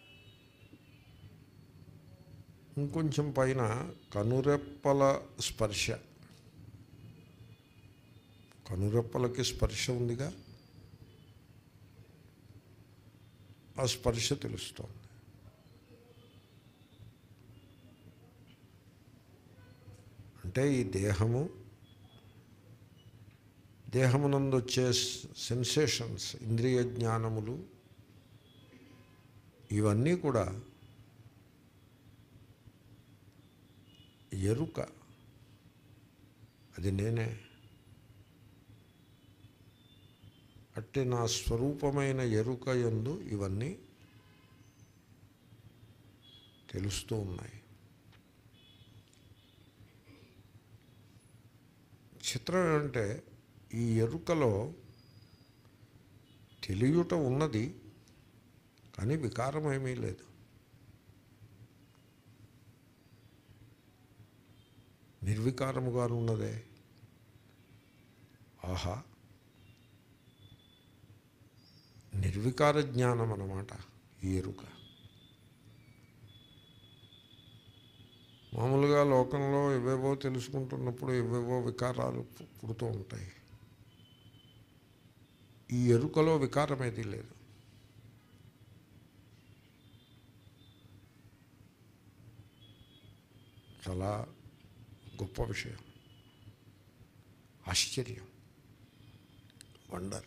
A: ఇంకొంచెం పైన కనురెప్పల స్పర్శ కనురెప్పలకి స్పర్శ ఉందిగా ఆ స్పర్శ తెలుస్తోంది అంటే ఈ దేహము దేహమునందు వచ్చే సెన్సేషన్స్ ఇంద్రియ జ్ఞానములు ఇవన్నీ కూడా ఎరుక అది నేనే అట్టి నా స్వరూపమైన ఎరుక ఎందు ఇవన్నీ తెలుస్తూ ఉన్నాయి చిత్రం ఏంటంటే ఈ ఎరుకలో తెలియుట ఉన్నది కానీ వికారం ఏమీ లేదు నిర్వికారముగా ఉన్నదే ఆహా నిర్వికార జ్ఞానం అన్నమాట ఈ ఎరుక మామూలుగా లోకంలో ఎవేవో తెలుసుకుంటున్నప్పుడు ఎవేవో వికారాలు పు- పుడుతూ ఉంటాయి ఈ ఎరుకలో వికారం ఏదీ లేదు చాలా గొప్ప విషయం ఆశ్చర్యం వండర్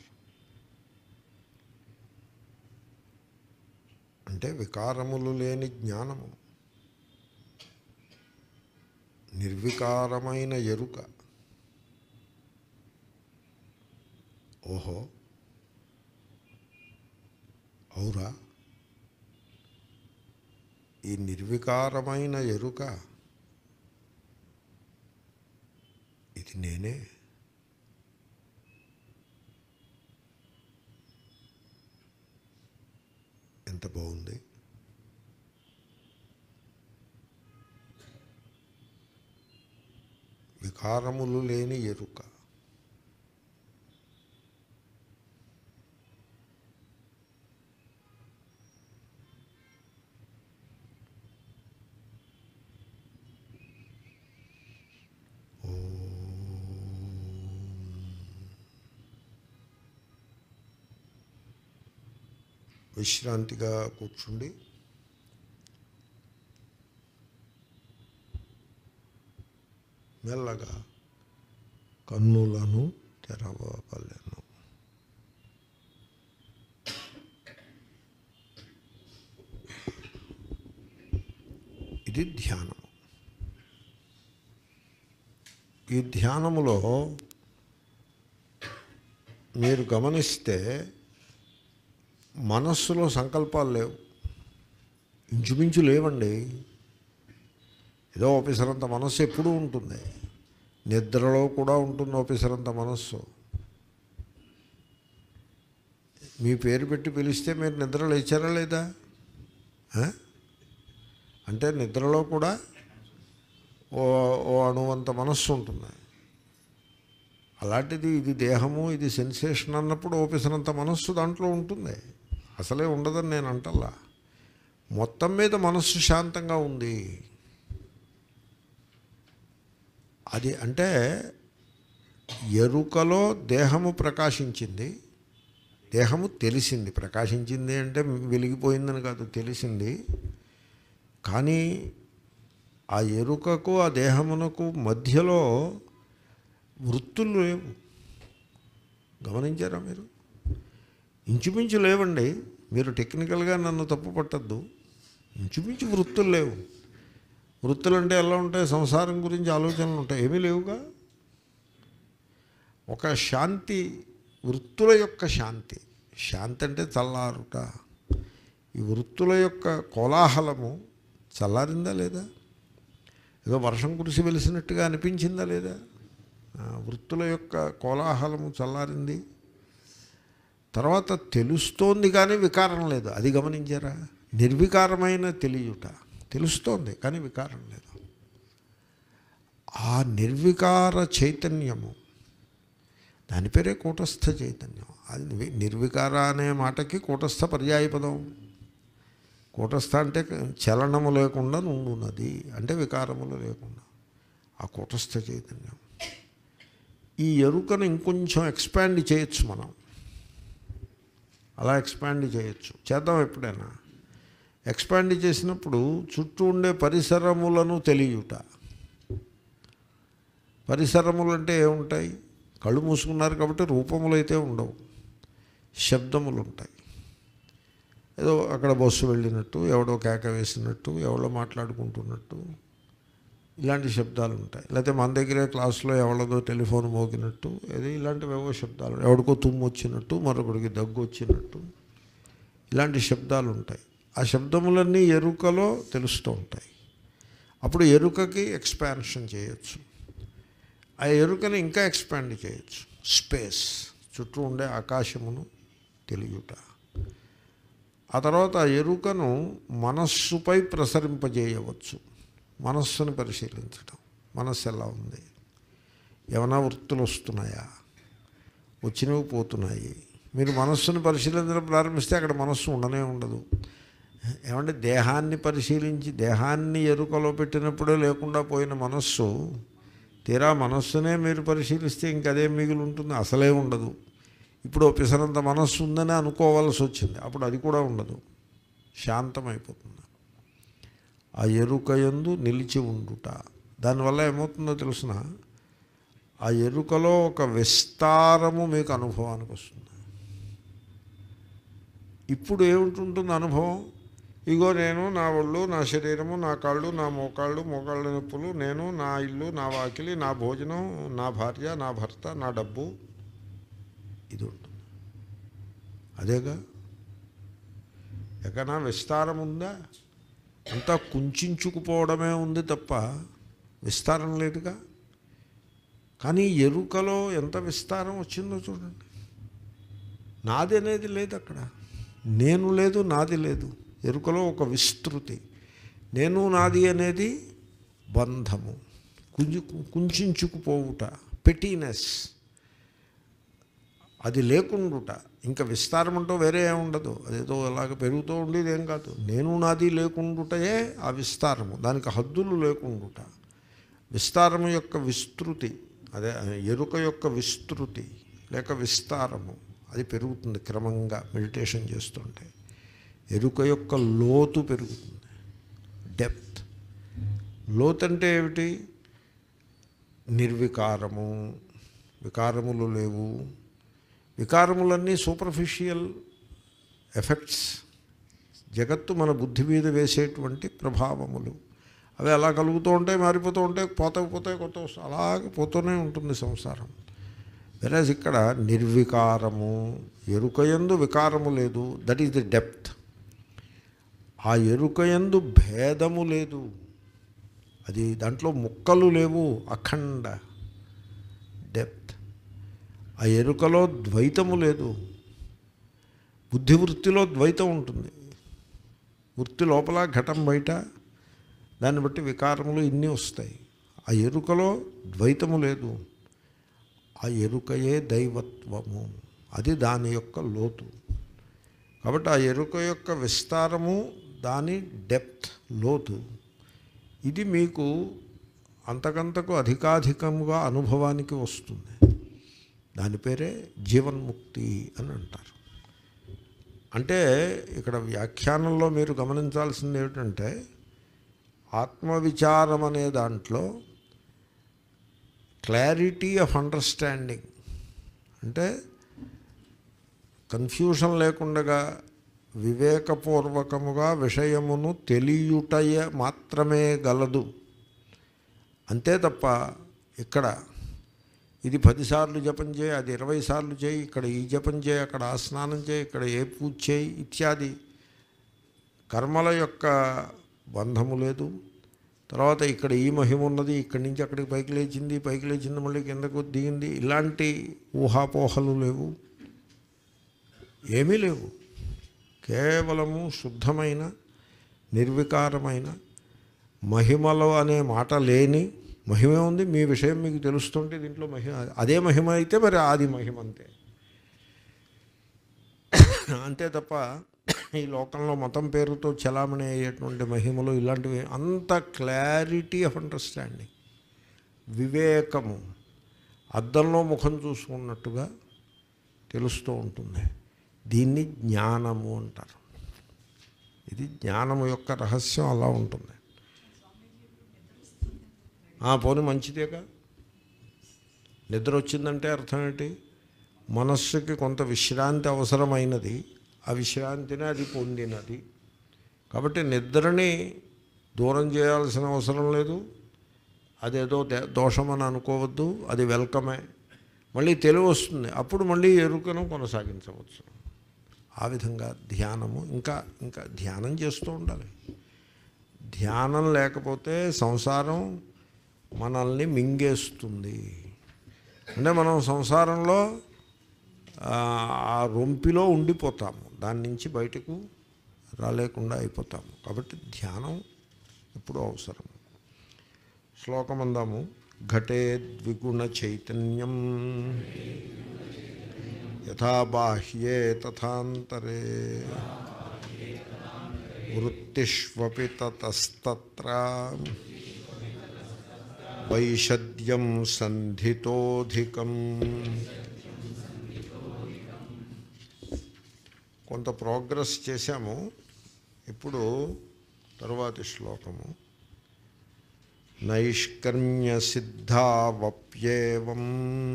A: అంటే వికారములు లేని జ్ఞానము నిర్వికారమైన ఎరుక ఓహో అవురా ఈ నిర్వికారమైన ఎరుక ఇది నేనే ఎంత బాగుంది వికారములు లేని ఎరుక విశ్రాంతిగా కూర్చుండి మెల్లగా కన్నులను తెరవగలను ఇది ధ్యానం ఈ ధ్యానములో మీరు గమనిస్తే మనస్సులో సంకల్పాలు లేవు ఇంచుమించు లేవండి ఏదో ఆఫీసర్ అంత మనస్సు ఎప్పుడూ ఉంటుంది నిద్రలో కూడా ఉంటుంది ఆఫీసరంత మనస్సు మీ పేరు పెట్టి పిలిస్తే మీరు నిద్ర లేచారా లేదా ఆ? అంటే నిద్రలో కూడా ఓ ఓ అణువంత మనస్సు ఉంటుంది అలాంటిది ఇది దేహము ఇది సెన్సేషన్ అన్నప్పుడు ఓపెసినంత మనస్సు దాంట్లో ఉంటుంది అసలే ఉండదని నేను అంటల్లా మొత్తం మీద మనస్సు శాంతంగా ఉంది అది అంటే ఎరుకలో దేహము ప్రకాశించింది దేహము తెలిసింది ప్రకాశించింది అంటే వెలిగిపోయిందని కాదు తెలిసింది కానీ ఆ ఎరుకకు ఆ దేహమునకు మధ్యలో వృత్తులు లేవు గమనించారా మీరు ఇంచుమించు లేవండి మీరు టెక్నికల్గా నన్ను తప్పు పట్టద్దు ఇంచుమించు వృత్తులు లేవు వృత్తులు అంటే ఎలా ఉంటాయి సంసారం గురించి ఆలోచనలు ఉంటాయి ఏమీ లేవుగా ఒక శాంతి వృత్తుల యొక్క శాంతి శాంతి అంటే చల్లారుట ఈ వృత్తుల యొక్క కోలాహలము చల్లారిందా లేదా ఏదో వర్షం కురిసి వెలిసినట్టుగా అనిపించిందా లేదా ఆ, వృత్తుల యొక్క కోలాహలము చల్లారింది తర్వాత తెలుస్తోంది కానీ వికారం లేదు అది గమనించారా నిర్వికారమైన తెలియుట తెలుస్తోంది కానీ వికారం లేదు ఆ నిర్వికార చైతన్యము దాని పేరే కూటస్థ చైతన్యం అది వి- నిర్వికార అనే మాటకి కూటస్థ పర్యాయ పదం కూటస్థ అంటే చలనము లేకుండా నుండున్నది అంటే వికారములు లేకుండా ఆ కూటస్థ చైతన్యం ఈ ఎరుకను ఇంకొంచెం ఎక్స్పాండ్ చేయొచ్చు మనం అలా ఎక్స్పాండ్ చేయొచ్చు చేద్దాం ఎప్పుడైనా ఎక్స్పాండ్ చేసినప్పుడు చుట్టూ ఉండే పరిసరములను తెలియుట పరిసరములు అంటే ఏముంటాయి కళ్ళు మూసుకున్నారు కాబట్టి రూపములు అయితే ఉండవు శబ్దములు ఉంటాయి ఏదో అక్కడ బస్సు వెళ్ళినట్టు ఎవడో కేక వేసినట్టు ఎవడో మాట్లాడుకుంటున్నట్టు ఇలాంటి శబ్దాలు ఉంటాయి లేకపోతే మన దగ్గరే క్లాసులో ఎవరిదో టెలిఫోన్ మోగినట్టు ఏదో ఇలాంటివేవో శబ్దాలు ఎవడికో తుమ్ము వచ్చినట్టు మరొకడికి దగ్గు వచ్చినట్టు ఇలాంటి శబ్దాలు ఉంటాయి ఆ శబ్దములన్నీ ఎరుకలో తెలుస్తూ ఉంటాయి అప్పుడు ఎరుకకి ఎక్స్పాన్షన్ చేయొచ్చు ఆ ఎరుకని ఇంకా ఎక్స్పాండ్ చేయొచ్చు స్పేస్ చుట్టూ ఉండే ఆకాశమును తెలియట ఆ తర్వాత ఆ ఎరుకను మనస్సుపై ప్రసరింపజేయవచ్చు మనస్సును పరిశీలించడం మనస్సు ఎలా ఉంది ఏమైనా వృత్తులు వస్తున్నాయా వచ్చినవి పోతున్నాయి మీరు మనస్సును పరిశీలించడం ప్రారంభిస్తే అక్కడ మనస్సు ఉండనే ఉండదు ఏమంటే దేహాన్ని పరిశీలించి దేహాన్ని ఎరుకలో పెట్టినప్పుడే లేకుండా పోయిన మనస్సు తీరా మనస్సునే మీరు పరిశీలిస్తే ఇంకదే మిగిలి ఉంటుంది అసలే ఉండదు ఇప్పుడు పిసరంత మనస్సు ఉందని అనుకోవాల్సి వచ్చింది అప్పుడు అది కూడా ఉండదు శాంతమైపోతుంది ఆ ఎరుక యందు నిలిచి ఉండుట దానివల్ల ఏమవుతుందో తెలుసిన ఆ ఎరుకలో ఒక విస్తారము మీకు అనుభవానికి వస్తుంది ఇప్పుడు ఏమిటుంటుంది అనుభవం ఇగో నేను నా ఒళ్ళు నా శరీరము నా కాళ్ళు నా మోకాళ్ళు మోకాళ్ళ నొప్పులు నేను నా ఇల్లు నా వాకిలి నా భోజనం నా భార్య నా భర్త నా డబ్బు ఇది ఉంటుంది అదేగా ఎక్కడన్నా విస్తారం ఉందా అంతా కుంచుకుపోవడమే ఉంది తప్ప విస్తారం లేదుగా కానీ ఎరుకలో ఎంత విస్తారం వచ్చిందో చూడండి నాది అనేది లేదు అక్కడ నేను లేదు నాది లేదు ఎరుకలో ఒక విస్తృతి నేను నాది అనేది బంధము కుంజు కుంచుకుపోవుట పెటీనెస్ అది లేకుండుట ఇంకా విస్తారం అంటూ వేరే ఏం ఉండదు అదేదో అలాగ పెరుగుతూ ఉండేది ఏం కాదు నేను నాది లేకుండుటయే ఆ విస్తారము దానికి హద్దులు లేకుండుట విస్తారము యొక్క విస్తృతి అదే ఎరుక యొక్క విస్తృతి లేక విస్తారము అది పెరుగుతుంది క్రమంగా మెడిటేషన్ చేస్తుంటే ఎరుక యొక్క లోతు పెరుగుతుంది డెప్త్ లోతు అంటే ఏమిటి నిర్వికారము వికారములు లేవు వికారములన్నీ సూపర్ఫిషియల్ ఎఫెక్ట్స్ జగత్తు మన బుద్ధి మీద వేసేటువంటి ప్రభావములు అవి అలా కలుగుతూ ఉంటాయి మారిపోతూ ఉంటాయి పోతా పోతాయి కొత్త వస్తూ అలాగే పోతూనే ఉంటుంది సంసారం వెరాజ్ ఇక్కడ నిర్వికారము ఎరుకయందు వికారము లేదు దట్ ఈస్ ది డెప్త్ ఆ ఎరుకయందు భేదము లేదు అది దాంట్లో ముక్కలు లేవు అఖండ డెప్త్ ఆ ఎరుకలో ద్వైతము లేదు బుద్ధి వృత్తిలో ద్వైతం ఉంటుంది వృత్తి లోపల ఘటం బయట దాన్ని బట్టి వికారములు ఇన్ని వస్తాయి ఆ ఎరుకలో ద్వైతము లేదు ఆ ఎరుకయే దైవత్వము అది దాని యొక్క లోతు కాబట్టి ఆ ఎరుక యొక్క విస్తారము దాని డెప్త్ లోతు ఇది మీకు అంతకంతకు అధికాధికముగా అనుభవానికి వస్తుంది దాని పేరే జీవన్ముక్తి అని అంటారు అంటే ఇక్కడ వ్యాఖ్యానంలో మీరు గమనించాల్సింది ఏమిటంటే ఆత్మవిచారం అనే దాంట్లో క్లారిటీ ఆఫ్ అండర్స్టాండింగ్ అంటే కన్ఫ్యూషన్ లేకుండా వివేకపూర్వకముగా విషయమును తెలియుటయ మాత్రమే గలదు అంతే తప్ప ఇక్కడ ఇది పదిసార్లు జపం చేయి అది ఇరవై సార్లు చేయి ఇక్కడ ఈ జపం చేయి అక్కడ ఆ స్నానం చేయి ఇక్కడ ఏ పూజ చేయి ఇత్యాది కర్మల యొక్క బంధము లేదు తర్వాత ఇక్కడ ఈ మహిమ ఉన్నది ఇక్కడి నుంచి అక్కడికి పైకి లేచింది పైకి లేచింది మళ్ళీ కిందకు దిగింది ఇలాంటి ఊహాపోహలు లేవు ఏమీ లేవు కేవలము శుద్ధమైన నిర్వికారమైన మహిమలో అనే మాట లేని మహిమే ఉంది మీ విషయం మీకు తెలుస్తుంటే దీంట్లో మహిమ అదే మహిమ అయితే మరి ఆది మహిమ అంతే అంతే తప్ప ఈ లోకంలో మతం పేరుతో చలామణి అయ్యేటువంటి మహిమలు ఇలాంటివి అంత క్లారిటీ ఆఫ్ అండర్స్టాండింగ్ వివేకము అద్దంలో ముఖం చూసుకున్నట్టుగా తెలుస్తూ ఉంటుంది దీన్ని జ్ఞానము అంటారు ఇది జ్ఞానము యొక్క రహస్యం అలా ఉంటుంది ఆ పోనీ మంచిదేగా నిద్ర వచ్చిందంటే అర్థం ఏంటి మనస్సుకి కొంత విశ్రాంతి అవసరమైనది ఆ విశ్రాంతిని అది పొందినది కాబట్టి నిద్రని దూరం చేయాల్సిన అవసరం లేదు అదేదో దే- దోషమని అనుకోవద్దు అది వెల్కమే మళ్ళీ తెలివి వస్తుంది అప్పుడు మళ్ళీ ఎరుకను కొనసాగించవచ్చు ఆ విధంగా ధ్యానము ఇంకా ఇంకా ధ్యానం చేస్తూ ఉండాలి ధ్యానం లేకపోతే సంసారం మనల్ని మింగేస్తుంది అంటే మనం సంసారంలో ఆ, ఆ రొంపిలో ఉండిపోతాము దాని నుంచి బయటకు రాలేకుండా అయిపోతాము కాబట్టి ధ్యానం ఎప్పుడూ అవసరం శ్లోకం అందాము ఘటే ద్విగుణ చైతన్యం యథా బాహ్యే తథాంతరే వృత్తిష్వపి తతస్తత్ర వైషద్యం సంధితోధికం కొంత ప్రోగ్రెస్ చేశాము ఇప్పుడు తరువాతి శ్లోకము నైష్కర్మ్య సిద్ధావప్యేవం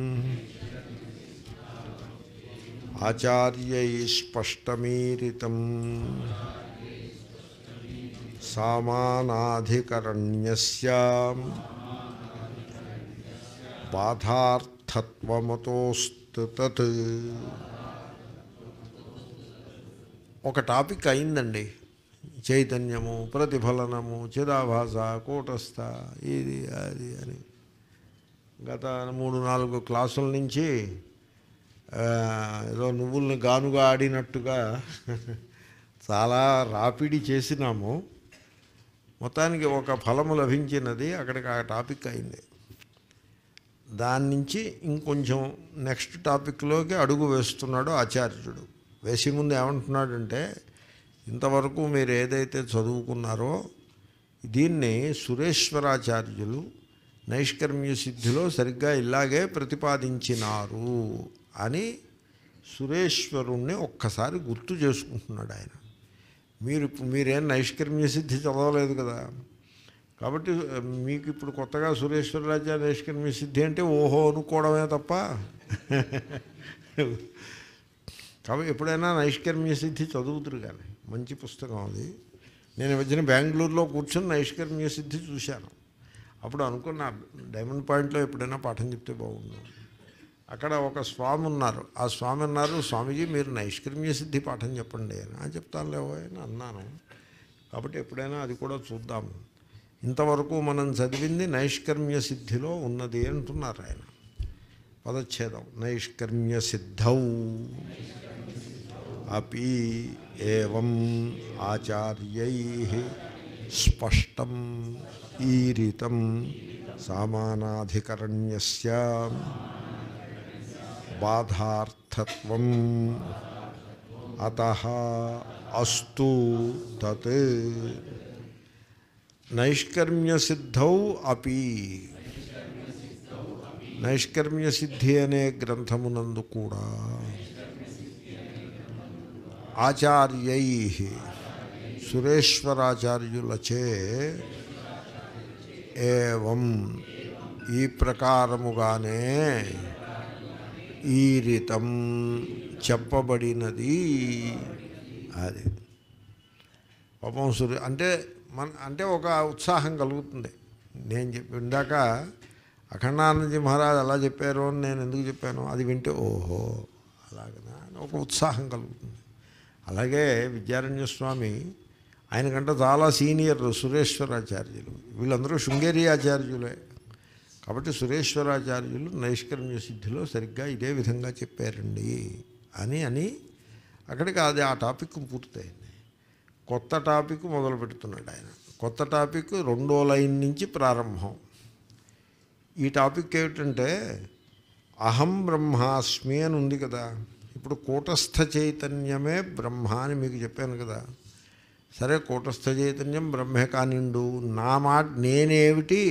A: ఆచార్యై స్పష్టమీరితం సామానాధికరణ్యస్య బాధార్థత్వమతోస్తు తత్ ఒక టాపిక్ అయిందండి చైతన్యము ప్రతిఫలనము చిదాభాస కూటస్థ ఇది అది అని గత మూడు నాలుగు క్లాసుల నుంచి ఆ, ఏదో నువ్వుల్ని గానుగా ఆడినట్టుగా చాలా రాపిడి చేసినాము మొత్తానికి ఒక ఫలము లభించినది అక్కడికి ఆ టాపిక్ అయింది దాని నుంచి ఇంకొంచెం నెక్స్ట్ టాపిక్లోకి అడుగు వేస్తున్నాడు ఆచార్యుడు వేసే ముందు ఏమంటున్నాడంటే ఇంతవరకు మీరు ఏదైతే చదువుకున్నారో దీన్ని సురేశ్వరాచార్యులు నైష్కర్మ్య సిద్ధిలో సరిగ్గా ఇలాగే ప్రతిపాదించినారు అని సురేశ్వరుణ్ణి ఒక్కసారి గుర్తు చేసుకుంటున్నాడు ఆయన మీరు ఇప్పుడు మీరేం నైష్కర్మ్య సిద్ధి చదవలేదు కదా కాబట్టి ఆ, మీకు ఇప్పుడు కొత్తగా సురేశ్వరరాజా నైష్కర్మ్య సిద్ధి అంటే ఓహో అనుకోవడమే తప్ప కాబట్టి ఎప్పుడైనా నైష్కర్మ్య సిద్ధి చదువుతురు కానీ మంచి పుస్తకం అది నేను ఈ మధ్యన బెంగళూరులో కూర్చొని నైష్కర్మ్య సిద్ధి చూశాను అప్పుడు అనుకున్నా డైమండ్ పాయింట్లో ఎప్పుడైనా పాఠం చెప్తే బాగుండు అక్కడ ఒక స్వామి ఉన్నారు ఆ స్వామి అన్నారు స్వామీజీ మీరు నైష్కర్మ్య సిద్ధి పాఠం చెప్పండి అని "ఆ, చెప్తానులేవో అని అన్నాను కాబట్టి ఎప్పుడైనా అది కూడా చూద్దాము ఇంతవరకు మనం చదివింది నైష్కర్మ్య సిద్ధిలో ఉన్నది అంటున్నారు ఆయన పదచ్ఛేదం నైష్కర్మ్య సిద్ధౌ అపి ఏవం ఆచార్యై స్పష్టం ఈరితం సామానాధికరణ్యస్య బాధార్థత్వం అత అస్తు తత్ నైష్కర్మ్య సిద్ధౌ అపి నైష్కర్మ్య సిద్ధి అనే గ్రంథమునందు కూడా ఆచార్యై సురేశ్వరాచార్యులచే ఏవం ఈ ప్రకారముగానే ఈరితం చెప్పబడినది అది పాపం సూర్య అంటే మన అంటే ఒక ఉత్సాహం కలుగుతుంది నేను చెప్పి ఇందాక అఖండానందజీ మహారాజ్ అలా చెప్పారు అని నేను ఎందుకు చెప్పాను అది వింటే ఓహో అలాగనా అని ఒక ఉత్సాహం కలుగుతుంది అలాగే విద్యారణ్య స్వామి ఆయనకంటే చాలా సీనియర్ సురేశ్వరాచార్యులు వీళ్ళందరూ శృంగేరి ఆచార్యులే కాబట్టి సురేశ్వరాచార్యులు నైష్కర్మ్య సిద్ధిలో సరిగ్గా ఇదే విధంగా చెప్పారండి అని అని అక్కడికి అది ఆ టాపిక్ పూర్తయింది కొత్త టాపిక్ మొదలు పెడుతున్నాడు ఆయన కొత్త టాపిక్ రెండో లైన్ నుంచి ప్రారంభం ఈ టాపిక్ ఏమిటంటే అహం బ్రహ్మాస్మి అని ఉంది కదా ఇప్పుడు కూటస్థ చైతన్యమే బ్రహ్మ అని మీకు చెప్పాను కదా సరే కూటస్థ చైతన్యం బ్రహ్మే కానిండు నా మాట నేనేమిటి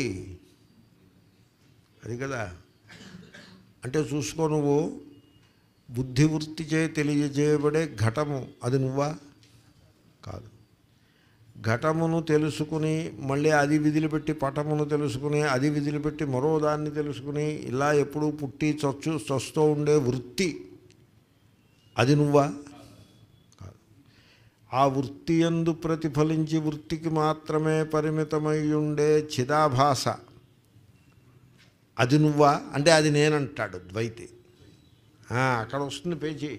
A: అది కదా అంటే చూసుకో నువ్వు బుద్ధివృత్తి చే తెలియజేయబడే ఘటము అది నువ్వా కాదు ఘటమును తెలుసుకుని మళ్ళీ అది విదిలిపెట్టి పటమును తెలుసుకుని అది విదిలిపెట్టి మరో దాన్ని తెలుసుకుని ఇలా ఎప్పుడూ పుట్టి చచ్చు చస్తూ ఉండే వృత్తి అది నువ్వా కాదు ఆ వృత్తి ఎందు ప్రతిఫలించి వృత్తికి మాత్రమే పరిమితమై ఉండే చిదాభాస అది నువ్వా అంటే అది నేనంటాడు ద్వైతి ఆ, అక్కడ వస్తుంది పేజీ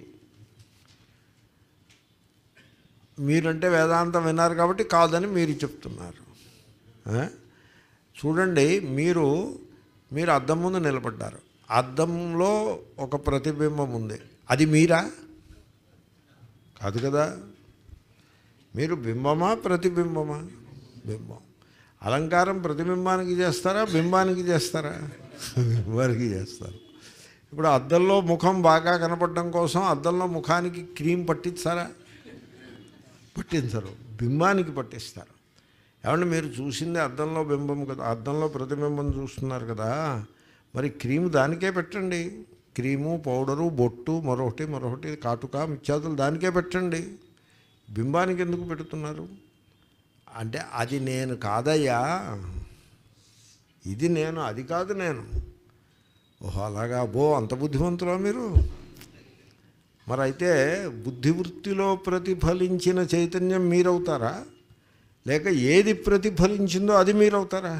A: మీరంటే వేదాంతం విన్నారు కాబట్టి కాదని మీరు చెప్తున్నారు ఆ? చూడండి మీరు మీరు అద్దం ముందు నిలబడ్డారు అద్దంలో ఒక ప్రతిబింబం ఉంది అది మీరా కాదు కదా మీరు బింబమా ప్రతిబింబమా బింబం అలంకారం ప్రతిబింబానికి చేస్తారా బింబానికి చేస్తారా బింబానికి చేస్తారు ఇప్పుడు అద్దంలో ముఖం బాగా కనపడడం కోసం అద్దంలో ముఖానికి క్రీమ్ పట్టించారా పట్టించరు బింబానికి పట్టిస్తారు ఏమంటే మీరు చూసింది అద్దంలో బింబం కదా అద్దంలో ప్రతిబింబం చూస్తున్నారు కదా మరి క్రీమ్ దానికే పెట్టండి క్రీము పౌడరు బొట్టు మరొకటి మరొకటి కాటుక ఇత్యాదులు దానికే పెట్టండి బింబానికి ఎందుకు పెడుతున్నారు అంటే అది నేను కాదయ్యా ఇది నేను అది కాదు నేను ఓహో అలాగా బో అంత బుద్ధిమంతులా మీరు మరి అయితే బుద్ధివృత్తిలో ప్రతిఫలించిన చైతన్యం మీరవుతారా లేక ఏది ప్రతిఫలించిందో అది మీరవుతారా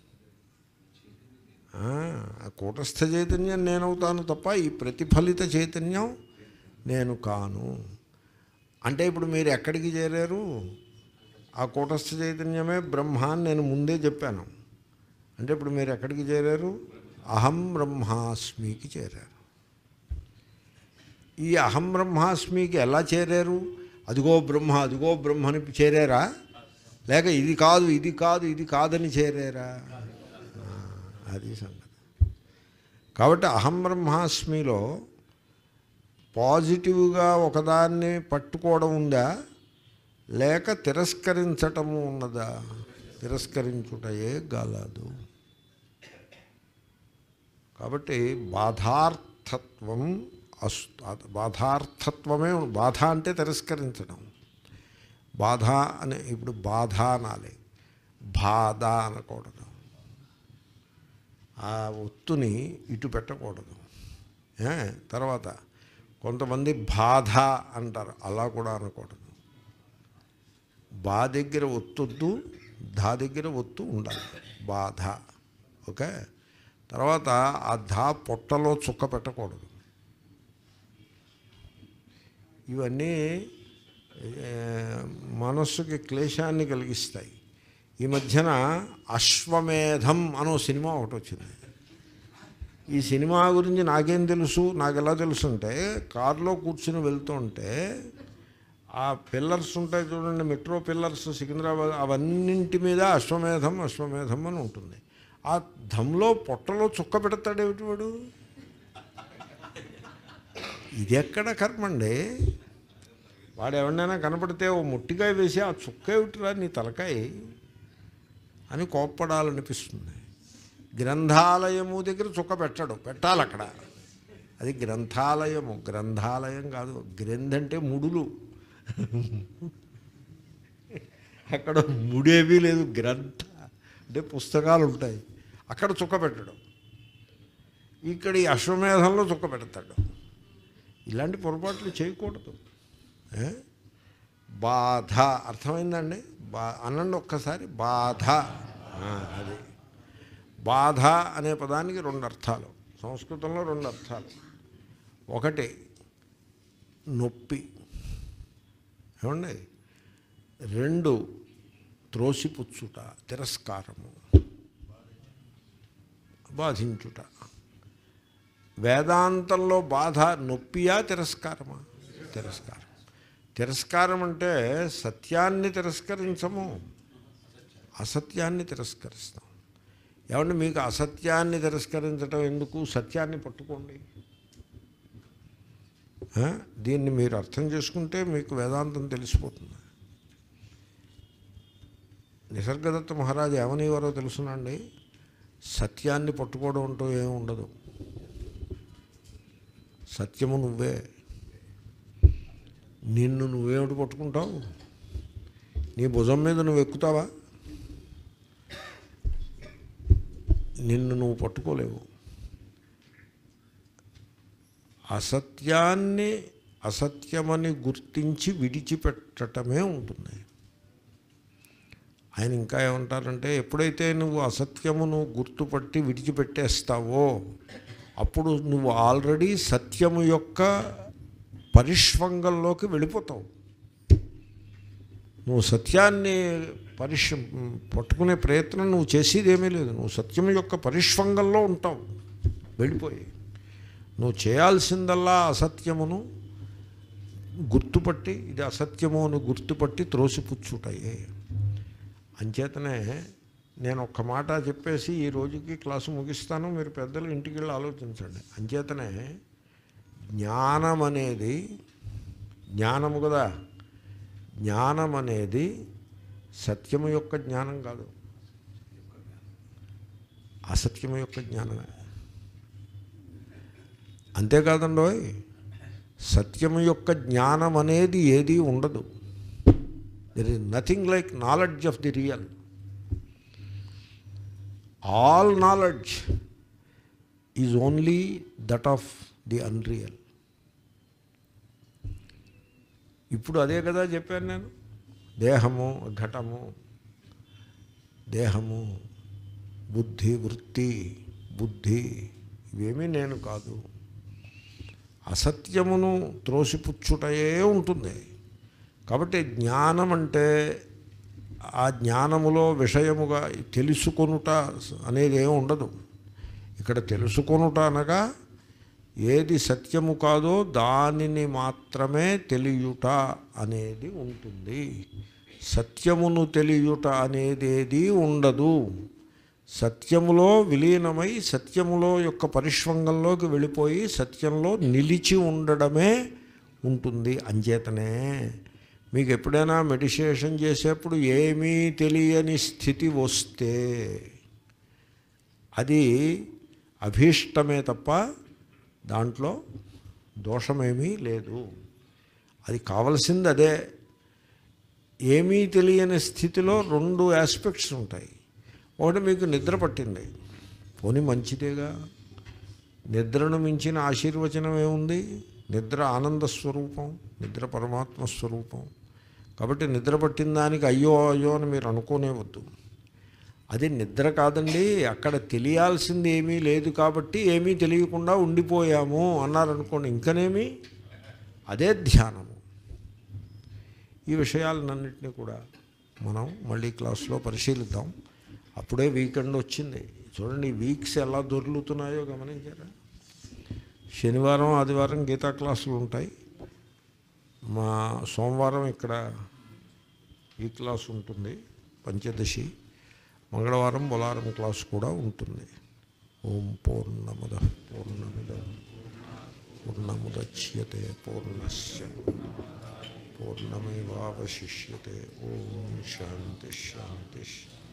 A: ఆ, ఆ కూటస్థ చైతన్యం నేనవుతాను తప్ప ఈ ప్రతిఫలిత చైతన్యం నేను కాను అంటే ఇప్పుడు మీరు ఎక్కడికి చేరారు ఆ కూటస్థ చైతన్యమే బ్రహ్మ అని నేను ముందే చెప్పాను అంటే ఇప్పుడు మీరు ఎక్కడికి చేరారు అహం బ్రహ్మాస్మికి చేరారు ఈ అహం బ్రహ్మాస్మికి ఎలా చేరారు అదిగో బ్రహ్మ అదిగో బ్రహ్మని చేరారా లేక ఇది కాదు ఇది కాదు ఇది కాదని చేరారా ఆ, అది సంగతి కాబట్టి అహం బ్రహ్మాస్మిలో పాజిటివ్గా ఒకదాన్ని పట్టుకోవడం ఉందా లేక తిరస్కరించటము ఉన్నదా తిరస్కరించుటయే గలదు కాబట్టి బాధార్థత్వం అస్తు బాధార్థత్వమే ఉం- బాధ అంటే తిరస్కరించడం బాధ అనే ఇప్పుడు బాధ అనాలి బాధ అనకూడదు ఆ ఒత్తుని ఇటు పెట్టకూడదు ఏ? తర్వాత కొంతమంది బాధ అంటారు అలా కూడా అనకూడదు బా దగ్గర ఒత్తొద్దు ధా దగ్గర ఒత్తు ఉండాలి బాధ ఓకే తర్వాత ఆ ధా పొట్టలో చుక్క పెట్టకూడదు ఇవన్నీ ఏ, మనస్సుకి క్లేశాన్ని కలిగిస్తాయి ఈ మధ్యన అశ్వమేధం అనో సినిమా ఒకటి వచ్చింది ఈ సినిమా గురించి నాకేం తెలుసు నాకు ఎలా తెలుసు అంటే కారులో కూర్చుని వెళ్తుంటే ఆ పిల్లర్స్ ఉంటాయి చూడండి మెట్రో పిల్లర్స్ సికింద్రాబాద్ అవన్నింటి మీద అశ్వమేధం అశ్వమేధం అని ఉంటుంది ఆ ధంలో పొట్టలో చుక్క పెడతాడేమిటి వాడు ఇది ఎక్కడ కర్మండి వాడు ఎవరినైనా కనపడితే ఓ ముట్టికాయ వేసి ఆ చుక్క ఏమిటిరా నీ తలకాయ అని కోప్పడాలనిపిస్తుంది గ్రంథాలయము దగ్గర చుక్క పెట్టడు పెట్టాలి అక్కడ అది గ్రంథాలయము గ్రంథాలయం కాదు గ్రంథ్ అంటే ముడులు అక్కడ ముడేవి లేదు గ్రంథ అంటే పుస్తకాలు ఉంటాయి అక్కడ చుక్క పెట్టడం ఇక్కడ ఈ అశ్వమేధంలో చుక్క పెడతాడు ఇలాంటి పొరపాట్లు చేయకూడదు ఏ? బాధ అర్థమైందండి బా అనండి ఒక్కసారి బాధ ఆ, అది బాధ అనే పదానికి రెండు అర్థాలు సంస్కృతంలో రెండు అర్థాలు ఒకటి నొప్పి ఏమండి రెండు త్రోసిపుచ్చుట తిరస్కారము బాధించుట వేదాంతంలో బాధ నొప్పియా తిరస్కారమా తిరస్కారం తిరస్కారం అంటే సత్యాన్ని తిరస్కరించము అసత్యాన్ని తిరస్కరిస్తాం ఏమంటే మీకు అసత్యాన్ని తిరస్కరించడం ఎందుకు సత్యాన్ని పట్టుకోండి ఆ? దీన్ని మీరు అర్థం చేసుకుంటే మీకు వేదాంతం తెలిసిపోతుంది నిసర్గదత్త మహారాజు ఏమనేవారో తెలుసునండి సత్యాన్ని పట్టుకోవడం అంటూ ఏమి ఉండదు సత్యము నువ్వే నిన్ను నువ్వేమిటి పట్టుకుంటావు నీ భుజం మీద నువ్వు ఎక్కుతావా నిన్ను నువ్వు పట్టుకోలేవు అసత్యాన్ని అసత్యమని గుర్తించి విడిచిపెట్టటమే ఉంటుంది ఆయన ఇంకా ఏమంటారంటే ఎప్పుడైతే నువ్వు అసత్యమును గుర్తుపట్టి విడిచిపెట్టేస్తావో అప్పుడు నువ్వు ఆల్రెడీ సత్యము యొక్క పరిష్వంగంలోకి వెళ్ళిపోతావు నువ్వు సత్యాన్ని పరిష్ పట్టుకునే ప్రయత్నం నువ్వు చేసేదేమీ లేదు నువ్వు సత్యం యొక్క పరిష్వంగంలో ఉంటావు వెళ్ళిపోయి నువ్వు చేయాల్సిందల్లా అసత్యమును గుర్తుపట్టి ఇది అసత్యము అని గుర్తుపట్టి త్రోసిపుచ్చుటాయే అంచేతనే నేను ఒక్క మాట చెప్పేసి ఈ రోజుకి క్లాసు ముగిస్తాను మీరు పెద్దలు ఇంటికి వెళ్ళి ఆలోచించండి అంచేతనే జ్ఞానం అనేది జ్ఞానము కదా జ్ఞానం అనేది సత్యము యొక్క జ్ఞానం కాదు అసత్యము యొక్క జ్ఞానమే అంతేకాదండోయ్ సత్యము యొక్క జ్ఞానం అనేది ఏదీ ఉండదు there is nothing like knowledge of the real all knowledge is only that of the unreal ఇప్పుడు అదే కదా చెప్పాను నేను దేహము ఘటము దేహము బుద్ధి వృత్తి బుద్ధి ఇవేమీ నేను కాదు అసత్యమును త్రోసిపుచ్చుటయే ఉంటుంది కాబట్టి జ్ఞానం అంటే ఆ జ్ఞానములో విషయముగా తెలుసుకొనుట అనేది ఏమి ఉండదు ఇక్కడ తెలుసుకొనుట అనగా ఏది సత్యము కాదో దానిని మాత్రమే తెలియుట అనేది ఉంటుంది సత్యమును తెలియుట అనేదేది ఉండదు సత్యములో విలీనమై సత్యములో యొక్క పరిష్వంగంలోకి వెళ్ళిపోయి సత్యంలో నిలిచి ఉండడమే ఉంటుంది అంచేతనే మీకు ఎప్పుడైనా మెడిటేషన్ చేసేప్పుడు ఏమీ తెలియని స్థితి వస్తే అది అభీష్టమే తప్ప దాంట్లో దోషమేమీ లేదు అది కావలసింది అదే ఏమీ తెలియని స్థితిలో రెండు ఆస్పెక్ట్స్ ఉంటాయి ఒకటి మీకు నిద్ర పట్టింది పోనీ మంచిదేగా నిద్రను మించిన ఆశీర్వచనం ఏముంది నిద్ర ఆనంద స్వరూపం నిద్ర పరమాత్మ స్వరూపం కాబట్టి నిద్ర పట్టిన దానికి అయ్యో అయ్యో అని మీరు అనుకోనే వద్దు అది నిద్ర కాదండి అక్కడ తెలియాల్సింది ఏమీ లేదు కాబట్టి ఏమీ తెలియకుండా ఉండిపోయాము అన్నారనుకోండి ఇంకనేమి అదే ధ్యానము ఈ విషయాలన్నింటినీ కూడా మనం మళ్ళీ క్లాస్లో పరిశీలిద్దాం అప్పుడే వీకెండ్ వచ్చింది చూడండి ఈ వీక్స్ ఎలా దొర్లుతున్నాయో గమనించారా శనివారం ఆదివారం గీతా క్లాసులు ఉంటాయి మా సోమవారం ఇక్కడ ఈ క్లాస్ ఉంటుంది పంచదశి మంగళవారం బులారం క్లాస్ కూడా ఉంటుంది ఓం పూర్ణముద పూర్ణమిద పూర్ణముద్యతే పూర్ణస్య పూర్ణమేవాశిష్యతే ఓం శాంతి శాంతి శాంతి